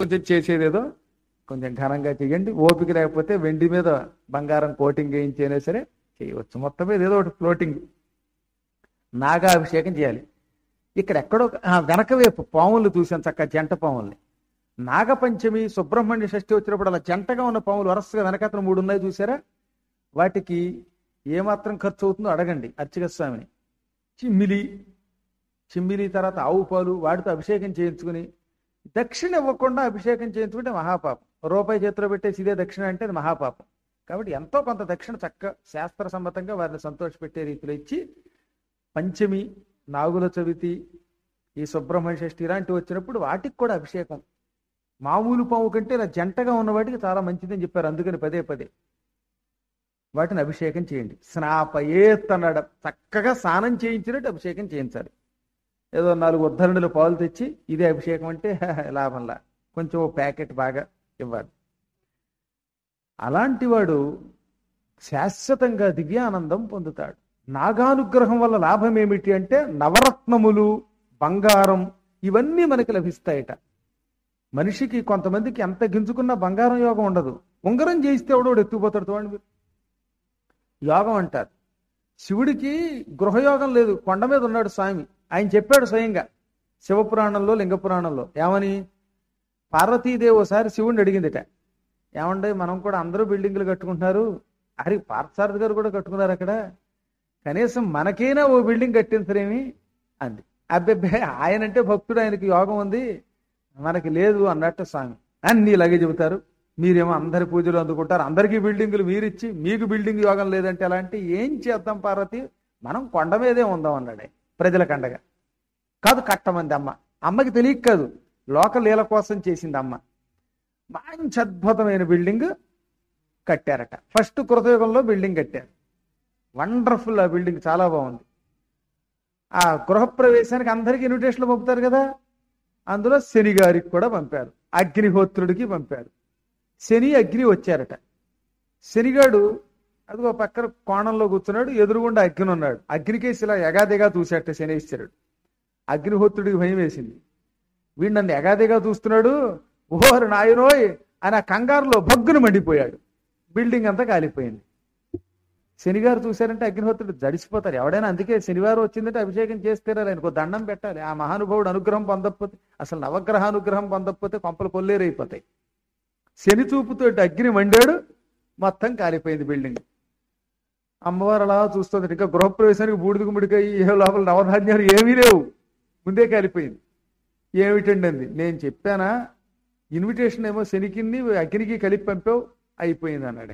కొంచెం చేసేదేదో కొంచెం ఘనంగా చేయండి ఓపిక లేకపోతే వెండి మీద బంగారం కోటింగ్ వేయించైనా సరే చేయవచ్చు మొత్తం మీద ఏదో ఒకటి ఫ్లోటింగ్ నాగాభిషేకం చేయాలి ఇక్కడ ఎక్కడో ఆ, వెనక వైపు పాములు చూసాను చక్క జంట పాముల్ని నాగపంచమి సుబ్రహ్మణ్య షష్ఠి వచ్చినప్పుడు అలా జంటగా ఉన్న పాములు వరుసగా వెనకతను మూడు ఉన్నాయి చూసారా వాటికి ఏమాత్రం ఖర్చు అవుతుందో అడగండి అర్చక స్వామిని చిమ్మిలి చిమ్మిలి తర్వాత ఆవు పాలు వాటితో అభిషేకం చేయించుకుని దక్షిణ ఇవ్వకుండా అభిషేకం చేయించుకుంటే మహాపాపం రూపాయి చేతిలో పెట్టేసి ఇదే దక్షిణ అంటే అది మహాపాపం కాబట్టి ఎంతో కొంత దక్షిణ చక్క శాస్త్ర సమ్మతంగా వారిని సంతోషపెట్టే రీతిలో ఇచ్చి పంచమి నాగుల చవితి ఈ సుబ్రహ్మణ్య షష్ఠి ఇలాంటివి వచ్చినప్పుడు వాటికి కూడా అభిషేకం మామూలు పాము కంటే ఇలా జంటగా ఉన్న వాటికి చాలా మంచిదని చెప్పారు అందుకని పదే పదే వాటిని అభిషేకం చేయండి స్నాపయేత్ అన్నాడు చక్కగా స్నానం చేయించినట్టు అభిషేకం చేయించాలి ఏదో నాలుగు ఉద్ధరణలు పాలు తెచ్చి ఇదే అభిషేకం అంటే లాభంలా కొంచెం ఓ ప్యాకెట్ బాగా ఇవ్వాలి అలాంటి వాడు శాశ్వతంగా దివ్యానందం పొందుతాడు నాగానుగ్రహం వల్ల లాభం ఏమిటి అంటే నవరత్నములు బంగారం ఇవన్నీ మనకి లభిస్తాయట మనిషికి కొంతమందికి ఎంత గింజుకున్నా బంగారం యోగం ఉండదు ఉంగరం చేయిస్తే ఎవడో ఎత్తుకుపోతాడు చూడండి మీరు యోగం అంటారు శివుడికి గృహయోగం లేదు కొండ మీద ఉన్నాడు స్వామి ఆయన చెప్పాడు స్వయంగా శివపురాణంలో లింగపురాణంలో ఏమని పార్వతీదేవి ఒకసారి శివుడిని అడిగిందిట ఏమంటే మనం కూడా అందరూ బిల్డింగ్లు కట్టుకుంటున్నారు అరే పార్థసారథి గారు కూడా కట్టుకున్నారు అక్కడ కనీసం మనకైనా ఓ బిల్డింగ్ కట్టించరేమి అంది అబ్బెబ్బే ఆయనంటే భక్తుడు ఆయనకి యోగం ఉంది మనకి లేదు అన్నట్టు స్వామి అన్ని ఇలాగే చెబుతారు మీరేమో అందరి పూజలు అందుకుంటారు అందరికీ బిల్డింగులు మీరిచ్చి మీకు బిల్డింగ్ యోగం లేదంటే ఎలా అంటే ఏం చేద్దాం పార్వతి మనం కొండ మీదే ఉందాం అన్నాడే ప్రజల కండగా కాదు కట్టమంది అమ్మ అమ్మకి తెలియక కాదు లోక లీల కోసం చేసింది అమ్మ మంచి అద్భుతమైన బిల్డింగ్ కట్టారట ఫస్ట్ కృతయుగంలో బిల్డింగ్ కట్టారు వండర్ఫుల్ ఆ బిల్డింగ్ చాలా బాగుంది ఆ గృహప్రవేశానికి అందరికీ ఇన్విటేషన్లు పంపుతారు కదా అందులో శని గారికి కూడా పంపారు అగ్నిహోత్రుడికి పంపారు శని అగ్ని వచ్చారట శనిగాడు అదిగో పక్కన కోణంలో కూర్చున్నాడు ఎదురుగుండా అగ్ని ఉన్నాడు అగ్నికేసి ఇలా ఎగాదిగా చూశాట శనేశ్వరుడు అగ్నిహోత్రుడికి భయం వేసింది వీడు నన్ను ఎగాదిగా చూస్తున్నాడు ఓహరి నాయనోయ్ అని ఆ కంగారులో భగ్గును మండిపోయాడు బిల్డింగ్ అంతా కాలిపోయింది శనిగారు చూశారంటే అగ్నిహోత్రుడు జడిసిపోతారు ఎవడైనా అందుకే శనివారం వచ్చిందంటే అభిషేకం చేస్తారా ఆయనకు ఓ దండం పెట్టాలి ఆ మహానుభావుడు అనుగ్రహం పొందకపోతే అసలు నవగ్రహానుగ్రహం పొందకపోతే కొంపలు కొల్లేరైపోతాయి శని చూపుతో అగ్ని మండాడు మొత్తం కాలిపోయింది బిల్డింగ్ అమ్మవారు అలా చూస్తుంది ఇంకా గృహప్రవేశానికి బూడిదకు ముడికాయి ఏ లోపల నవధాన్యాలు ఏమీ లేవు ముందే కాలిపోయింది ఏమిటండి అంది నేను చెప్పానా ఇన్విటేషన్ ఏమో శనికిని అగ్నికి కలిపి పంపావు అయిపోయింది అన్నాడే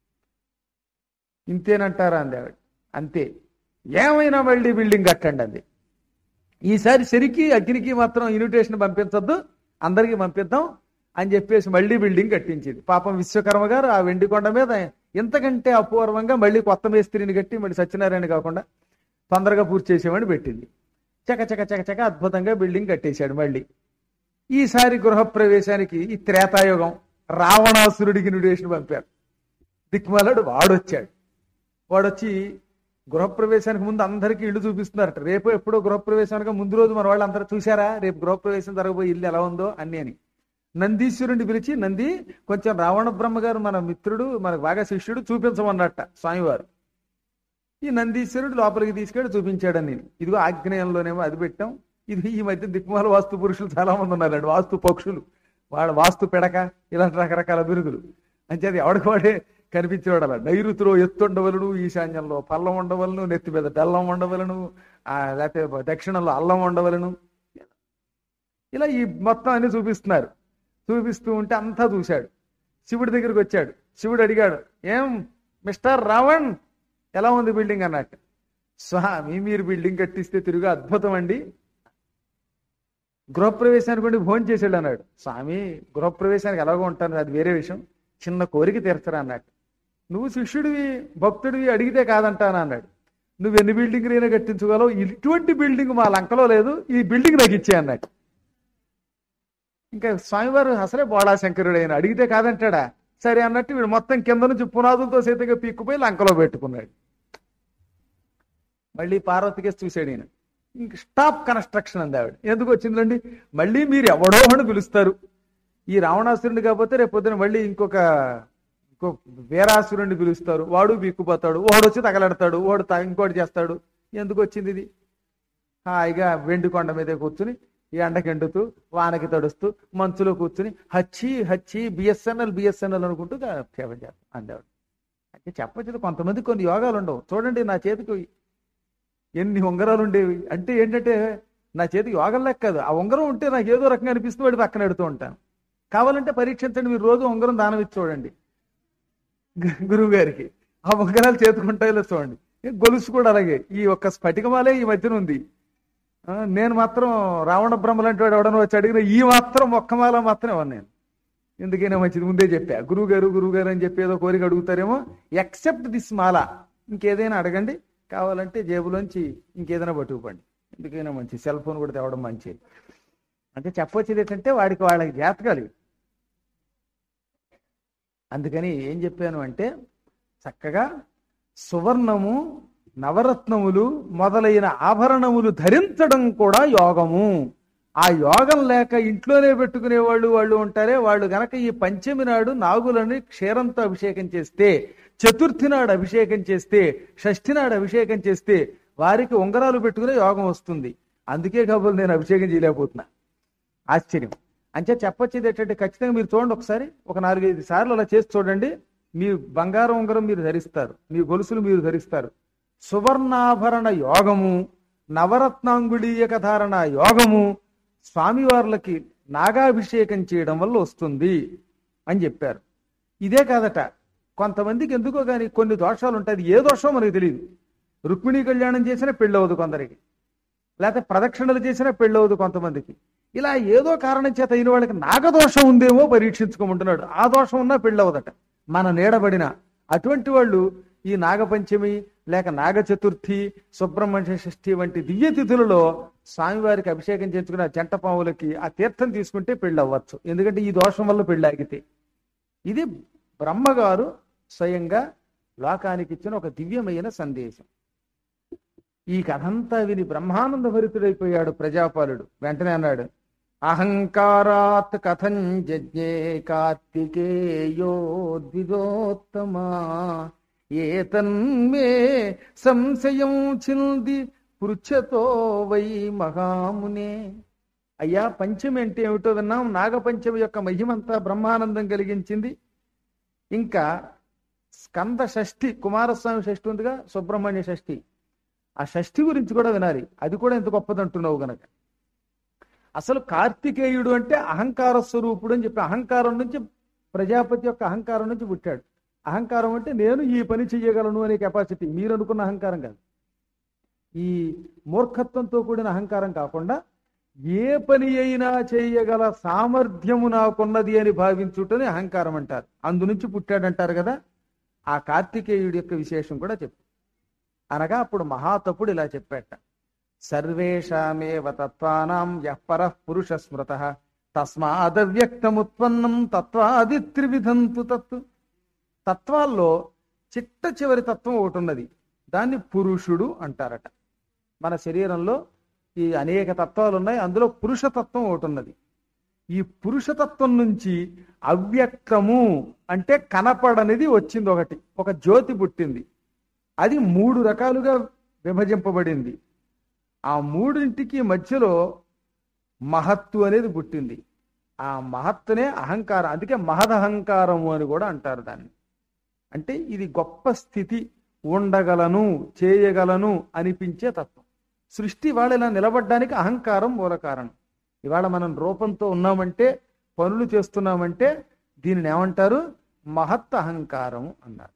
ఇంతేనంటారా అంది ఆవిడ అంతే ఏమైనా మళ్ళీ బిల్డింగ్ కట్టండి అంది ఈసారి శనికి అగ్నికి మాత్రం ఇన్విటేషన్ పంపించొద్దు అందరికీ పంపిద్దాం అని చెప్పేసి మళ్ళీ బిల్డింగ్ కట్టించింది పాపం విశ్వకర్మ గారు ఆ వెండి కొండ మీద ఇంతకంటే అపూర్వంగా మళ్ళీ కొత్త మేస్త్రిని కట్టి మళ్ళీ సత్యనారాయణ కాకుండా తొందరగా పూర్తి చేసేవాడిని పెట్టింది చక చక చక చక అద్భుతంగా బిల్డింగ్ కట్టేశాడు మళ్ళీ ఈసారి గృహప్రవేశానికి ఈ త్రేతాయుగం రావణాసురుడికి ఇన్విటేషన్ పంపారు దిక్మాలాడు వాడొచ్చాడు వాడొచ్చి గృహప్రవేశానికి ముందు అందరికీ ఇల్లు చూపిస్తున్నారట రేపు ఎప్పుడో గృహప్రవేశానికి ముందు రోజు మన వాళ్ళు అందరూ చూసారా రేపు గృహప్రవేశం జరగబోయే ఇల్లు ఎలా ఉందో అన్ని అని నందీశ్వరుని పిలిచి నంది కొంచెం రావణ బ్రహ్మ గారు మన మిత్రుడు మనకు బాగా శిష్యుడు చూపించమన్నట్ట స్వామివారు ఈ నందీశ్వరుడు లోపలికి తీసుకెళ్ళి చూపించాడని నేను ఇదిగో ఆగ్నేయంలోనేమో అది పెట్టాం ఇది ఈ మధ్య దిక్మాల వాస్తు పురుషులు చాలా మంది ఉన్నారండి వాస్తు పక్షులు వాళ్ళ వాస్తు పెడక ఇలాంటి రకరకాల బిరుదులు అంచేది ఎవడికి వాడే కనిపించేవాడు అలా నైరుతిలో ఎత్తుండవలను ఈశాన్యంలో పల్లం ఉండవలను నెత్తి మీద బెల్లం ఉండవలను ఆ లేకపోతే దక్షిణంలో అల్లం ఉండవలను ఇలా ఈ మొత్తం అన్ని చూపిస్తున్నారు చూపిస్తూ ఉంటే అంతా చూశాడు శివుడి దగ్గరికి వచ్చాడు శివుడు అడిగాడు ఏం మిస్టర్ రావణ్ ఎలా ఉంది బిల్డింగ్ అన్నట్టు స్వామి మీరు బిల్డింగ్ కట్టిస్తే తిరుగు అద్భుతం అండి గృహప్రవేశానికి ఉండి భోజనం చేసాడు అన్నాడు స్వామి గృహప్రవేశానికి ఎలాగో ఉంటాను అది వేరే విషయం చిన్న కోరిక తీర్చరా అన్నట్టు నువ్వు శిష్యుడివి భక్తుడివి అడిగితే కాదంటాను అన్నాడు నువ్వు ఎన్ని బిల్డింగ్లు అయినా కట్టించుకోగలవు ఇటువంటి బిల్డింగ్ మా లంకలో లేదు ఈ బిల్డింగ్ నాకు ఇచ్చే అన్నట్టు ఇంకా స్వామివారు అసలే బోళా శంకరుడు ఆయన అడిగితే కాదంటాడా సరే అన్నట్టు వీడు మొత్తం కింద నుంచి పునాదులతో సైతంగా పీక్కుపోయి లంకలో పెట్టుకున్నాడు మళ్ళీ పార్వతికేసి చూశాడు ఈయన ఇంక స్టాప్ కన్స్ట్రక్షన్ అంది ఆవిడ ఎందుకు వచ్చిందండి మళ్ళీ మీరు ఎవడో అని పిలుస్తారు ఈ రావణాసురుని కాకపోతే రేపు పొద్దున మళ్ళీ ఇంకొక ఇంకో వీరాసురుణ్ణి పిలుస్తారు వాడు బిక్కుపోతాడు వాడు వచ్చి తగలడతాడు వాడు త- ఇంకోటి చేస్తాడు ఎందుకు వచ్చింది ఇది హాయిగా వెండి కొండ మీదే కూర్చుని ఈ ఎండకెండుతూ వానకి తడుస్తూ మంచులో కూర్చుని హచ్చి హచ్చి బిఎస్ఎన్ఎల్ బిఎస్ఎన్ఎల్ అనుకుంటూ క్షేమం చేస్తాం అందేవాడు అంటే చెప్పచ్చు కొంతమంది కొన్ని యోగాలు ఉండవు చూడండి నా చేతికి ఎన్ని ఉంగరాలు ఉండేవి అంటే ఏంటంటే నా చేతికి యోగం లెక్క కాదు ఆ ఉంగరం ఉంటే నాకు ఏదో రకంగా అనిపిస్తుంది వాడి పక్కన ఎడుతూ ఉంటాను కావాలంటే పరీక్షించండి మీరు రోజు ఉంగరం దానం ఇచ్చి చూడండి గు- గురువు గారికి ఆ ఉంగరాలు చేతుకుంటాయో చూడండి ఈ గొలుసు కూడా అలాగే ఈ ఒక్క స్ఫటికమాలే ఈ మధ్యన ఉంది ఆ, నేను మాత్రం రావణ బ్రహ్మ లాంటి వాడు ఎవడనో వచ్చి అడిగిన ఈ మాత్రం ఒక్క మాల మాత్రం ఇవ్వను నేను ఎందుకైనా మంచిది ముందే చెప్పా గురువు గారు గురువు గారు అని చెప్పి ఏదో కోరిక అడుగుతారేమో ఎక్సెప్ట్ దిస్ మాల ఇంకేదైనా అడగండి కావాలంటే జేబులోంచి ఇంకేదైనా పట్టుకుపండి ఎందుకైనా మంచి సెల్ ఫోన్ కూడా తేవడం మంచిది అంటే చెప్పొచ్చేది ఏంటంటే వాడికి వాళ్ళకి జాతకాలు ఇవి. అందుకని ఏం చెప్పాను అంటే చక్కగా సువర్ణము నవరత్నములు మొదలైన ఆభరణములు ధరించడం కూడా యోగము ఆ యోగం లేక ఇంట్లోనే పెట్టుకునే వాళ్ళు వాళ్ళు ఉంటారే వాళ్ళు గనక ఈ పంచమి నాడు నాగులని క్షీరంతో అభిషేకం చేస్తే చతుర్థి నాడు అభిషేకం చేస్తే షష్ఠి నాడు అభిషేకం చేస్తే వారికి ఉంగరాలు పెట్టుకునే యోగం వస్తుంది అందుకే కాబోలు నేను అభిషేకం చేయలేకపోతున్నా ఆశ్చర్యం అంతే చెప్పొచ్చేది ఏంటంటే ఖచ్చితంగా మీరు చూడండి ఒకసారి ఒక నాలుగైదు సార్లు అలా చేసి చూడండి మీ బంగారం ఉంగరం మీరు ధరిస్తారు మీ గొలుసులు మీరు ధరిస్తారు సువర్ణాభరణ యోగము నవరత్నాంగుళీయక ధారణ యోగము స్వామివార్లకి నాగాభిషేకం చేయడం వల్ల వస్తుంది అని చెప్పారు ఇదే కాదట కొంతమందికి ఎందుకో కానీ కొన్ని దోషాలు ఉంటాయి అది ఏ దోషమో మనకు తెలియదు రుక్మిణీ కళ్యాణం చేసినా పెళ్ళవదు కొందరికి లేకపోతే ప్రదక్షిణలు చేసినా పెళ్ళవదు కొంతమందికి ఇలా ఏదో కారణం చేత అయిన వాళ్ళకి నాగదోషం ఉందేమో పరీక్షించుకోమంటున్నాడు ఆ దోషం ఉన్నా పెళ్ళవదట మన నీడబడిన అటువంటి వాళ్ళు ఈ నాగపంచమి లేక నాగ చతుర్థి సుబ్రహ్మణ్య షష్ఠి వంటి దివ్య తిథులలో స్వామివారికి అభిషేకం చేసుకున్న జంట పావులకి ఆ తీర్థం తీసుకుంటే పెళ్ళి అవ్వచ్చు ఎందుకంటే ఈ దోషం వల్ల పెళ్ళి ఆగితే ఇది బ్రహ్మగారు స్వయంగా లోకానికి ఇచ్చిన ఒక దివ్యమైన సందేశం ఈ కథంతా విని బ్రహ్మానంద భరితుడైపోయాడు ప్రజాపాలుడు వెంటనే అన్నాడు అహంకారాత్ కథం జజ్ఞే కార్తికేయో ద్విజోత్తమా ఏతన్మే సంశయం చింది పృచ్ఛతో వై మహామునే అయ్యా పంచమి అంటే ఏమిటో విన్నాం నాగపంచమి యొక్క మహిమంతా బ్రహ్మానందం కలిగించింది ఇంకా స్కంద షష్ఠి కుమారస్వామి షష్ఠి ఉందిగా సుబ్రహ్మణ్య షష్ఠి ఆ షష్ఠి గురించి కూడా వినాలి అది కూడా ఎంత గొప్పదంటున్నావు గనక అసలు కార్తికేయుడు అంటే అహంకార స్వరూపుడు అని చెప్పి అహంకారం నుంచి ప్రజాపతి యొక్క అహంకారం నుంచి పుట్టాడు అహంకారం అంటే నేను ఈ పని చెయ్యగలను అనే కెపాసిటీ మీరు అనుకున్న అహంకారం కాదు ఈ మూర్ఖత్వంతో కూడిన అహంకారం కాకుండా ఏ పని అయినా చేయగల సామర్థ్యము నాకున్నది అని భావించుటని అహంకారం అంటారు అందు నుంచి పుట్టాడంటారు కదా ఆ కార్తికేయుడి యొక్క విశేషం కూడా చెప్పు అనగా అప్పుడు మహాతపుడు ఇలా చెప్పాట సర్వేషామేవ తత్వానాం యఃపర పురుష స్మృత తస్మాదవ్యక్తముత్పన్నం తత్వాది త్రివిధంతు తత్తు తత్వాల్లో చిట్ట చివరి తత్వం ఒకటి ఉన్నది దాన్ని పురుషుడు అంటారట మన శరీరంలో ఈ అనేక తత్వాలు ఉన్నాయి అందులో పురుషతత్వం ఒకటి ఉన్నది ఈ పురుషతత్వం నుంచి అవ్యక్తము అంటే కనపడనిది వచ్చింది ఒకటి ఒక జ్యోతి పుట్టింది అది మూడు రకాలుగా విభజింపబడింది ఆ మూడింటికి మధ్యలో మహత్తు అనేది పుట్టింది ఆ మహత్తునే అహంకారం అందుకే మహదహంకారము అని కూడా అంటారు దాన్ని అంటే ఇది గొప్ప స్థితి ఉండగలను చేయగలను అనిపించే తత్వం సృష్టి వాళ్ళ ఇలా నిలబడడానికి అహంకారం మూల కారణం ఇవాళ మనం రూపంతో ఉన్నామంటే పనులు చేస్తున్నామంటే దీనిని ఏమంటారు మహత్ అహంకారం అన్నారు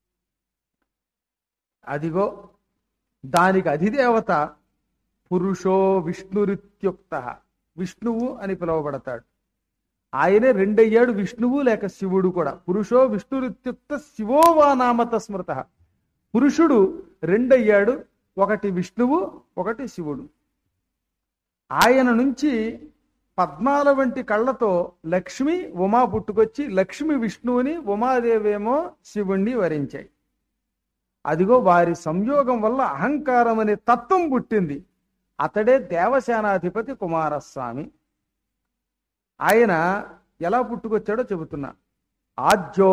అదిగో దానికి అధిదేవత పురుషో విష్ణురిత్యుక్త విష్ణువు అని పిలువబడతాడు ఆయనే రెండయ్యాడు విష్ణువు లేక శివుడు కూడా పురుషో విష్ణురిత్యుక్త శివోవా నామత స్మృత పురుషుడు రెండయ్యాడు ఒకటి విష్ణువు ఒకటి శివుడు ఆయన నుంచి పద్మాల వంటి కళ్ళతో లక్ష్మి ఉమా పుట్టుకొచ్చి లక్ష్మి విష్ణువుని ఉమాదేవేమో శివుణ్ణి వరించాయి అదిగో వారి సంయోగం వల్ల అహంకారం అనే తత్వం పుట్టింది అతడే దేవసేనాధిపతి కుమారస్వామి ఆయన ఎలా పుట్టుకొచ్చాడో చెబుతున్నా ఆజ్యో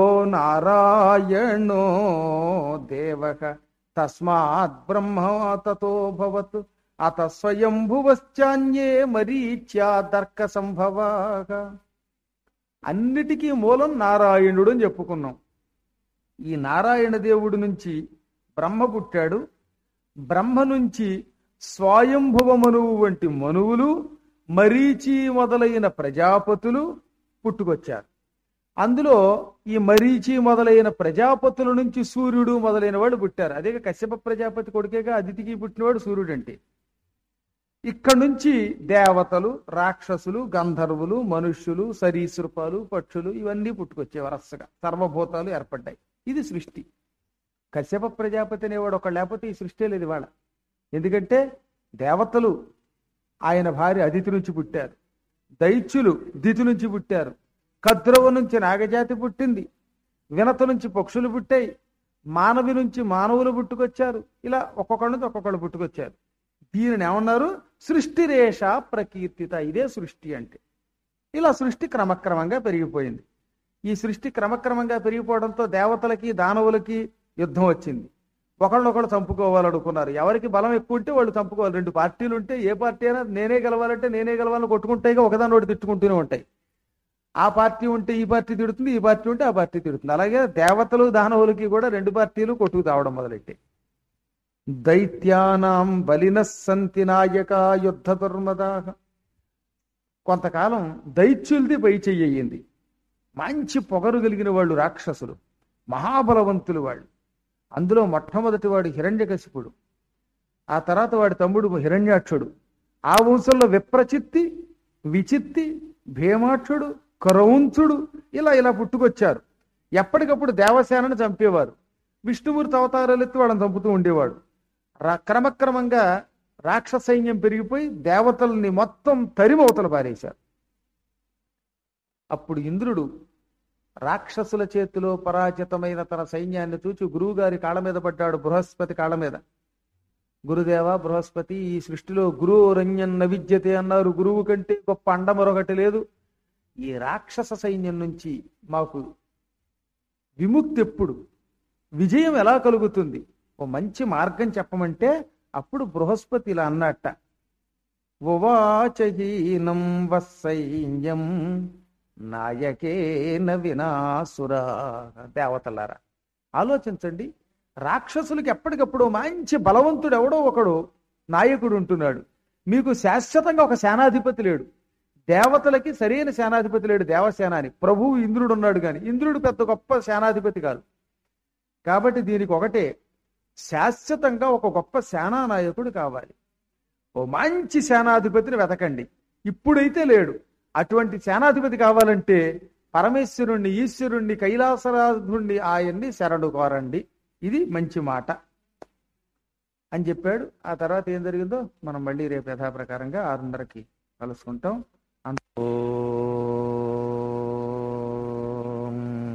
నారాయణో దేవక తస్మాత్ బ్రహ్మ తతో భవత్ అత స్వయంభువశ్చాన్యే మరీచ్యా తర్క సంభవాగా అన్నిటికీ మూలం నారాయణుడు అని చెప్పుకున్నాం ఈ నారాయణ దేవుడి నుంచి బ్రహ్మ పుట్టాడు బ్రహ్మ నుంచి స్వయంభువ మనువు వంటి మనువులు మరీచి మొదలైన ప్రజాపతులు పుట్టుకొచ్చారు అందులో ఈ మరీచి మొదలైన ప్రజాపతుల నుంచి సూర్యుడు మొదలైన వాళ్ళు పుట్టారు అదే కశ్యప ప్రజాపతి కొడుకేగా అదితికి పుట్టినవాడు సూర్యుడు అంటే ఇక్కడ నుంచి దేవతలు రాక్షసులు గంధర్వులు మనుష్యులు సరీసృపాలు పక్షులు ఇవన్నీ పుట్టుకొచ్చే వరసగా సర్వభూతాలు ఏర్పడ్డాయి ఇది సృష్టి కశ్యప ప్రజాపతి అనేవాడు ఒక లేకపోతే ఈ సృష్టి లేదు ఇవాళ ఎందుకంటే దేవతలు ఆయన భార్య అదితి నుంచి పుట్టారు దైత్యులు దితి నుంచి పుట్టారు కద్రవ నుంచి నాగజాతి పుట్టింది వినత నుంచి పక్షులు పుట్టాయి మానవి నుంచి మానవులు పుట్టుకొచ్చారు ఇలా ఒక్కొక్కడి నుంచి ఒక్కొక్కళ్ళు పుట్టుకొచ్చారు దీనిని ఏమన్నారు సృష్టి రేష ప్రకీర్తిత ఇదే సృష్టి అంటే ఇలా సృష్టి క్రమక్రమంగా పెరిగిపోయింది ఈ సృష్టి క్రమక్రమంగా పెరిగిపోవడంతో దేవతలకి దానవులకి యుద్ధం వచ్చింది ఒకళ్ళొకళ్ళు చంపుకోవాలనుకున్నారు ఎవరికి బలం ఎక్కువ ఉంటే వాళ్ళు చంపుకోవాలి రెండు పార్టీలు ఉంటే ఏ పార్టీ అయినా నేనే గెలవాలంటే నేనే గెలవాలని కొట్టుకుంటాయిగా ఒకదాని ఒకటి తిట్టుకుంటూనే ఉంటాయి ఆ పార్టీ ఉంటే ఈ పార్టీ తిడుతుంది ఈ పార్టీ ఉంటే ఆ పార్టీ తిడుతుంది అలాగే దేవతలు దానవులకి కూడా రెండు పార్టీలు కొట్టుకు తావడం మొదలెట్టాయి దైత్యానాం బలిన సంతి నాయక యుద్ధ దుర్మదాహ కొంతకాలం దైత్యులది పై చెయ్యింది మంచి పొగరు కలిగిన వాళ్ళు రాక్షసులు మహాబలవంతులు వాళ్ళు అందులో మొట్టమొదటి వాడు హిరణ్యకశిపుడు ఆ తర్వాత వాడి తమ్ముడు హిరణ్యాక్షుడు ఆ వంశంలో విప్రచిత్తి విచిత్తి భీమాక్షుడు క్రౌంచుడు ఇలా ఇలా పుట్టుకొచ్చారు ఎప్పటికప్పుడు దేవసేనని చంపేవారు విష్ణుమూర్తి అవతారాలు ఎత్తి వాళ్ళని చంపుతూ ఉండేవాడు రా- క్రమక్రమంగా రాక్షస సైన్యం పెరిగిపోయి దేవతల్ని మొత్తం తరిమవతలు పారేశారు అప్పుడు ఇంద్రుడు రాక్షసుల చేతిలో పరాజితమైన తన సైన్యాన్ని చూచి గురువుగారి కాళ్ళ మీద పడ్డాడు బృహస్పతి కాళ్ళ మీద గురుదేవ బృహస్పతి ఈ సృష్టిలో గురువు రంజన్న విద్యతే అన్నారు గురువు కంటే గొప్ప అండ మరొకటి లేదు ఈ రాక్షస సైన్యం నుంచి మాకు విముక్తి ఎప్పుడు విజయం ఎలా కలుగుతుంది ఓ మంచి మార్గం చెప్పమంటే అప్పుడు బృహస్పతి ఇలా అన్నట్ట ఉవాచహీనం వసైన్యం నాయకేన వినాసురా దేవతలారా ఆలోచించండి రాక్షసులకి ఎప్పటికప్పుడు మంచి బలవంతుడు ఎవడో ఒకడు నాయకుడు ఉంటున్నాడు మీకు శాశ్వతంగా ఒక సేనాధిపతి లేడు దేవతలకి సరైన సేనాధిపతి లేడు దేవసేనాని ప్రభువు ఇంద్రుడు ఉన్నాడు కానీ ఇంద్రుడు పెద్ద గొప్ప సేనాధిపతి కాదు కాబట్టి దీనికి ఒకటే శాశ్వతంగా ఒక గొప్ప సేనా నాయకుడు కావాలి ఓ మంచి సేనాధిపతిని వెతకండి ఇప్పుడైతే లేడు అటువంటి సేనాధిపతి కావాలంటే పరమేశ్వరుణ్ణి ఈశ్వరుణ్ణి కైలాసరాధుణ్ణి ఆయన్ని శరణు కోరండి ఇది మంచి మాట అని చెప్పాడు ఆ తర్వాత ఏం జరిగిందో మనం మళ్ళీ రేపు యథాప్రకారంగా ఆరున్నరకి కలుసుకుంటాం అంత- ఓం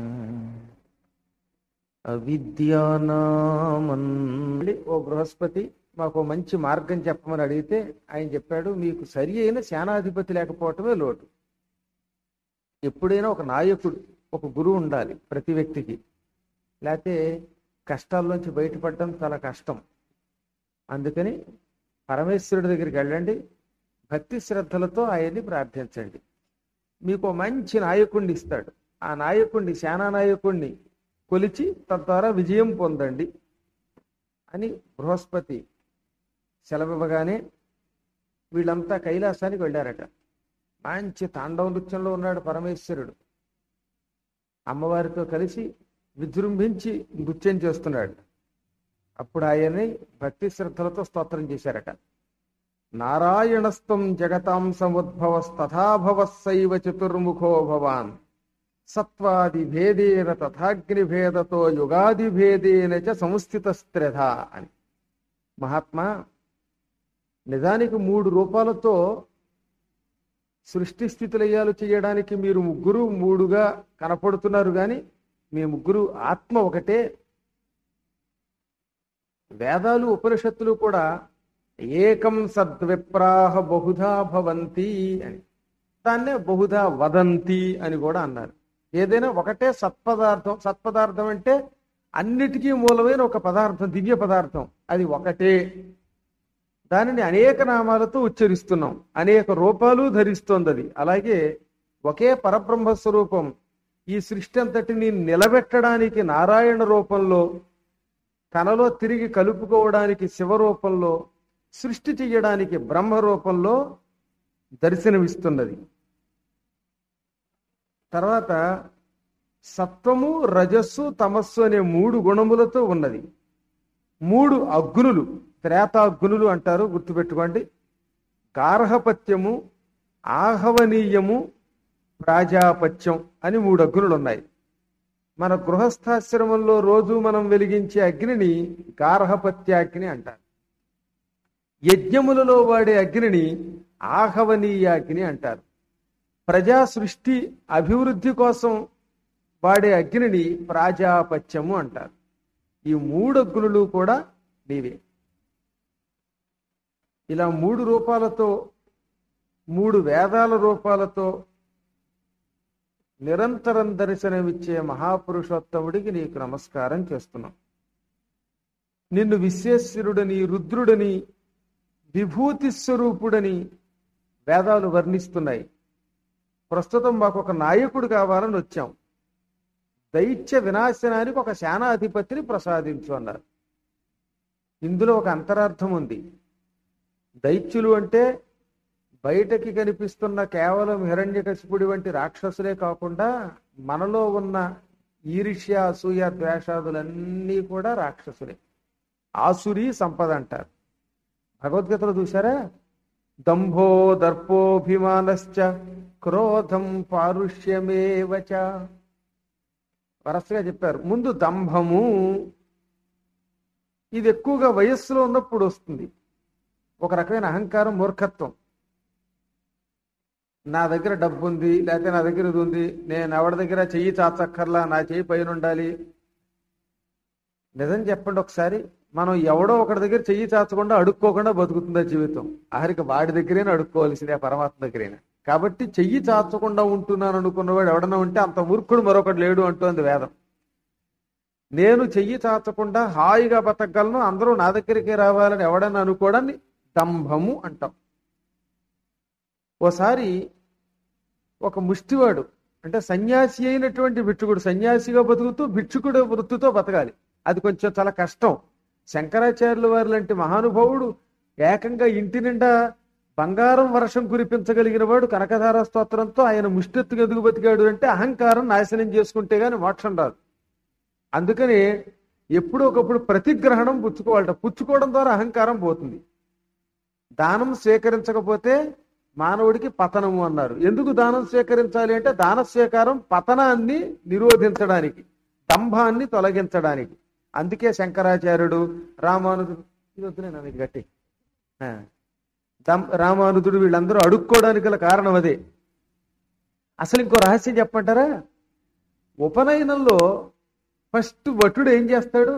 అవిద్యానామన్ ఓ బృహస్పతి మాకు ఓ మంచి మార్గం చెప్పమని అడిగితే ఆయన చెప్పాడు మీకు సరి అయిన సేనాధిపతి లేకపోవటమే లోటు ఎప్పుడైనా ఒక నాయకుడు ఒక గురువు ఉండాలి ప్రతి వ్యక్తికి లేకపోతే కష్టాల్లోంచి బయటపడడం చాలా కష్టం అందుకని పరమేశ్వరుడి దగ్గరికి వెళ్ళండి భక్తి శ్రద్ధలతో ఆయన్ని ప్రార్థించండి మీకు ఓ మంచి నాయకుడిని ఇస్తాడు ఆ నాయకుడిని సేనా నాయకుడిని కొలిచి తద్వారా విజయం పొందండి అని బృహస్పతి సెలవివ్వగానే వీళ్ళంతా కైలాసానికి వెళ్ళారట మంచి తాండవ నృత్యంలో ఉన్నాడు పరమేశ్వరుడు అమ్మవారితో కలిసి విజృంభించి నృత్యం చేస్తున్నాడు అప్పుడు ఆయన్ని భక్తి శ్రద్ధలతో స్తోత్రం చేశారట నారాయణస్తం జగతాం సముద్భవస్తథాభవ శైవ చతుర్ముఖో భవాన్ సత్వాది భేదేన తథాగ్ని భేదతో యుగాది భేదేన చ సంస్థితస్త్రధ అని మహాత్మా నిజానికి మూడు రూపాలతో సృష్టి స్థితిలయ్యాలు చేయడానికి మీరు ముగ్గురు మూడుగా కనపడుతున్నారు కానీ మీ ముగ్గురు ఆత్మ ఒకటే వేదాలు ఉపనిషత్తులు కూడా ఏకం సద్విప్రాహ బహుధా భవంతి అని దాన్నే బహుధా వదంతి అని కూడా అన్నారు ఏదైనా ఒకటే సత్పదార్థం సత్పదార్థం అంటే అన్నిటికీ మూలమైన ఒక పదార్థం దివ్య పదార్థం అది ఒకటే దానిని అనేక నామాలతో ఉచ్చరిస్తున్నాం అనేక రూపాలు ధరిస్తోంది అది అలాగే ఒకే పరబ్రహ్మ స్వరూపం ఈ సృష్టి అంతటిని నిలబెట్టడానికి నారాయణ రూపంలో తనలో తిరిగి కలుపుకోవడానికి శివ రూపంలో సృష్టి చెయ్యడానికి బ్రహ్మ రూపంలో దర్శనమిస్తున్నది తర్వాత సత్వము రజస్సు తమస్సు అనే మూడు గుణములతో ఉన్నది మూడు అగ్నులు త్రేతాగ్నులు అంటారు గుర్తుపెట్టుకోండి గార్హపత్యము ఆహవనీయము ప్రాజాపత్యం అని మూడు అగ్నులు ఉన్నాయి మన గృహస్థాశ్రమంలో రోజు మనం వెలిగించే అగ్నిని గార్హపత్యాగ్ని అంటారు యజ్ఞములలో వాడే అగ్నిని ఆహవనీయాగ్ని అంటారు ప్రజా సృష్టి అభివృద్ధి కోసం వాడే అగ్నిని ప్రాజాపత్యము అంటారు ఈ మూడు అగ్నులు కూడా నీవే ఇలా మూడు రూపాలతో మూడు వేదాల రూపాలతో నిరంతరం దర్శనమిచ్చే మహాపురుషోత్తముడికి నీకు నమస్కారం చేస్తున్నాం నిన్ను విశ్వేశ్వరుడని రుద్రుడని విభూతి స్వరూపుడని వేదాలు వర్ణిస్తున్నాయి ప్రస్తుతం మాకు ఒక నాయకుడు కావాలని వచ్చాం దైత్య వినాశనానికి ఒక సేనాధిపతిని ప్రసాదించు అన్నారు ఇందులో ఒక అంతరార్థం ఉంది దైత్యులు అంటే బయటకి కనిపిస్తున్న కేవలం హిరణ్యకశిపుడి వంటి రాక్షసులే కాకుండా మనలో ఉన్న ఈర్ష్య అసూయ ద్వేషాదులన్నీ కూడా రాక్షసులే ఆసురి సంపద అంటారు భగవద్గీతలో చూసారా దంభో దర్పోభిమానశ్చ క్రోధం పారుష్యమేవచ వరసగా చెప్పారు ముందు దంభము ఇది ఎక్కువగా వయస్సులో ఉన్నప్పుడు వస్తుంది ఒక రకమైన అహంకారం మూర్ఖత్వం నా దగ్గర డబ్బు ఉంది లేకపోతే నా దగ్గర ఇది ఉంది నేను ఎవరి దగ్గర చెయ్యి చాచక్కర్లా నా చెయ్యి పైన ఉండాలి నిజం చెప్పండి ఒకసారి మనం ఎవడో ఒకటి దగ్గర చెయ్యి చాచకుండా అడుక్కోకుండా బతుకుతుందా జీవితం ఆఖరికి వాడి దగ్గరేనే అడుక్కోవాల్సిందే ఆ పరమాత్మ దగ్గరైనా కాబట్టి చెయ్యి చాచకుండా ఉంటున్నాను అనుకున్నవాడు ఎవడన్నా ఉంటే అంత మూర్ఖుడు మరొకటి లేడు అంటోంది వేదం నేను చెయ్యి చాచకుండా హాయిగా బతకగలను అందరూ నా దగ్గరికి రావాలని ఎవడన్నా అనుకోవడాన్ని దంభము అంటాం ఓసారి ఒక ముష్టివాడు అంటే సన్యాసి అయినటువంటి భిక్షుకుడు సన్యాసిగా బతుకుతూ భిక్షుకుడు వృత్తితో బతకాలి అది కొంచెం చాలా కష్టం శంకరాచార్యుల వారి లాంటి మహానుభావుడు ఏకంగా ఇంటి నిండా బంగారం వర్షం కురిపించగలిగిన వాడు కనకధార స్తోత్రంతో ఆయన ముష్టెత్తుకు ఎదుగు బతికాడు అంటే అహంకారం నాశనం చేసుకుంటే గాని మోక్షం రాదు అందుకని ఎప్పుడో ఒకప్పుడు ప్రతిగ్రహణం పుచ్చుకోవాలట పుచ్చుకోవడం ద్వారా అహంకారం పోతుంది దానం స్వీకరించకపోతే మానవుడికి పతనము అన్నారు ఎందుకు దానం స్వీకరించాలి అంటే దాన స్వీకారం పతనాన్ని నిరోధించడానికి దంభాన్ని తొలగించడానికి అందుకే శంకరాచార్యుడు రామానుజుడు ఇది వద్దులే నా మీకు గట్టి ఆ. దం- రామానుజుడు వీళ్ళందరూ అడుక్కోవడానికి గల కారణం అదే అసలు ఇంకో రహస్యం చెప్పంటారా ఉపనయనంలో ఫస్ట్ భటుడు ఏం చేస్తాడు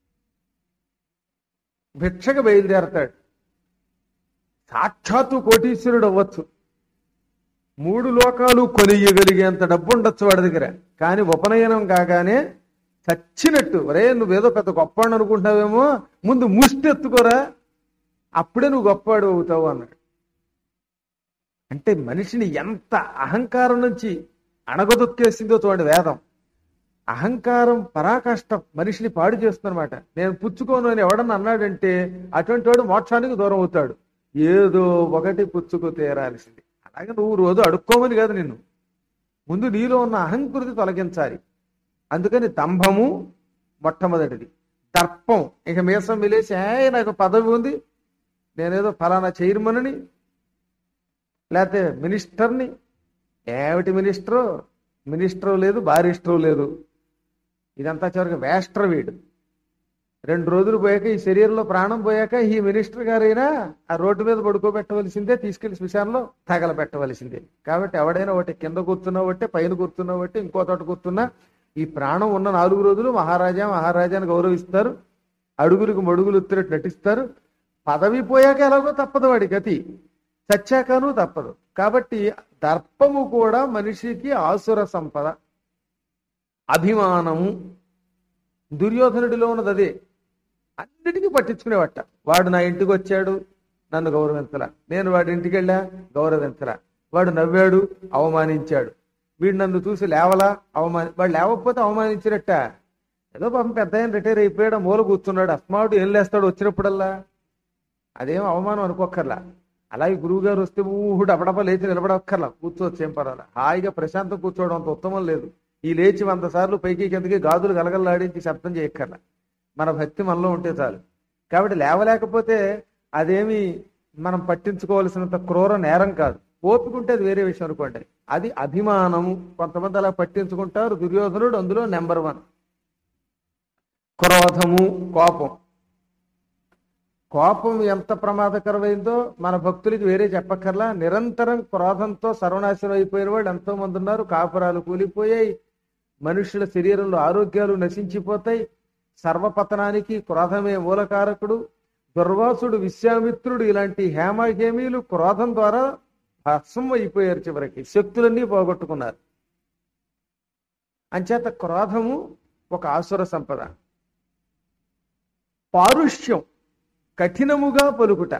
భిక్షకు బయలుదేరతాడు సాక్షాత్తు కోటీశ్వరుడు అవ్వచ్చు మూడు లోకాలు కొనియగలిగేంత డబ్బు ఉండొచ్చు వాడి దగ్గర కానీ ఉపనయనం కాగానే చచ్చినట్టు ఒరే నువ్వేదో పెద్ద గొప్పవాడు అనుకుంటున్నావేమో ముందు ముష్టి ఎత్తుకోరా అప్పుడే నువ్వు గొప్పవాడు అవుతావు అన్నాడు అంటే మనిషిని ఎంత అహంకారం నుంచి అణగదొక్కేసిందో చూడండి వేదం అహంకారం పరాకాష్ట మనిషిని పాడు చేస్తుందన్నమాట నేను పుచ్చుకోను అని ఎవడన్నా అన్నాడంటే అటువంటి వాడు మోక్షానికి దూరం అవుతాడు ఏదో ఒకటి పుచ్చుకు తీరాల్సింది అలాగే నువ్వు రోజు అడుక్కోమని కాదు నిన్ను ముందు నీలో ఉన్న అహంకృతి తొలగించాలి అందుకని దంభము మొట్టమొదటిది దర్పం ఇక మీసం విలేసి "ఏయ్, నాకు పదవి ఉంది నేనేదో ఫలానా చైర్మన్ని లేకపోతే మినిస్టర్ని ఏమిటి మినిస్టరు మినిస్టర్ లేదు బారిస్టర్ లేదు ఇదంతా చివరికి వేస్టర్ వీడు రెండు రోజులు పోయాక ఈ శరీరంలో ప్రాణం పోయాక ఈ మినిస్టర్ గారైనా ఆ రోడ్డు మీద పడుకోబెట్టవలసిందే తీసుకెళ్లి శ్మశానంలో తగలబెట్టవలసిందే కాబట్టి ఎవడైనా ఒకటి కింద కూర్చున్నా ఒకటి పైన కూర్చున్నా ఒకటి ఇంకో చోట కూర్చున్నా ఈ ప్రాణం ఉన్న నాలుగు రోజులు మహారాజా మహారాజాని గౌరవిస్తారు అడుగులకు మడుగులు ఎత్తినట్టు నటిస్తారు పదవి పోయాక ఎలాగో తప్పదు వాడి గతి చచ్చాకను తప్పదు కాబట్టి దర్పము కూడా మనిషికి ఆసుర సంపద అభిమానము దుర్యోధనుడిలో ఉన్నది అదే అన్నిటికీ పట్టించుకునేవట వాడు నా ఇంటికి వచ్చాడు నన్ను గౌరవించలా నేను వాడి ఇంటికి వెళ్ళా గౌరవించలా వాడు నవ్వాడు అవమానించాడు వీడు నన్ను చూసి లేవలా అవమాని వాడు లేవకపోతే అవమానించినట్ట ఏదో పాపం పెద్ద ఆయన రిటైర్ అయిపోయాడు మూల కూర్చున్నాడు అస్మాడు ఏం లేస్తాడు వచ్చినప్పుడల్లా అదేం అవమానం అనుకోక్కర్లా అలాగే గురువు గారు వస్తే ఊహుడు అపడప లేచి నిలబడక్కర్లా కూర్చోవచ్చు ఏం పర్వాలా హాయిగా ప్రశాంతం కూర్చోవడం అంత ఉత్తమం లేదు ఈ లేచి వంద సార్లు పైకి కిందకి గాజులు గలగలలాడించి శబ్దం చేయక్కర్లా మన భక్తి మనలో ఉంటే చాలు కాబట్టి లేవలేకపోతే అదేమి మనం పట్టించుకోవాల్సినంత క్రూర నేరం కాదు ఓపికంటే అది వేరే విషయం అనుకోండి అది అభిమానము కొంతమంది అలా పట్టించుకుంటారు దుర్యోధనుడు అందులో నెంబర్ వన్ క్రోధము కోపం కోపం ఎంత ప్రమాదకరమైందో మన భక్తులకి వేరే చెప్పక్కర్లా నిరంతరం క్రోధంతో సర్వనాశనం అయిపోయిన వాళ్ళు ఎంతో మంది ఉన్నారు కాపురాలు కూలిపోయాయి మనుషుల శరీరంలో ఆరోగ్యాలు నశించిపోతాయి సర్వపతనానికి క్రోధమే మూలకారకుడు దుర్వాసుడు విశ్వామిత్రుడు ఇలాంటి హేమహేమీలు క్రోధం ద్వారా భస్మం అయిపోయారు చివరికి శక్తులన్నీ పోగొట్టుకున్నారు అంచేత క్రోధము ఒక ఆసుర సంపద పారుష్యం కఠినముగా పలుకుట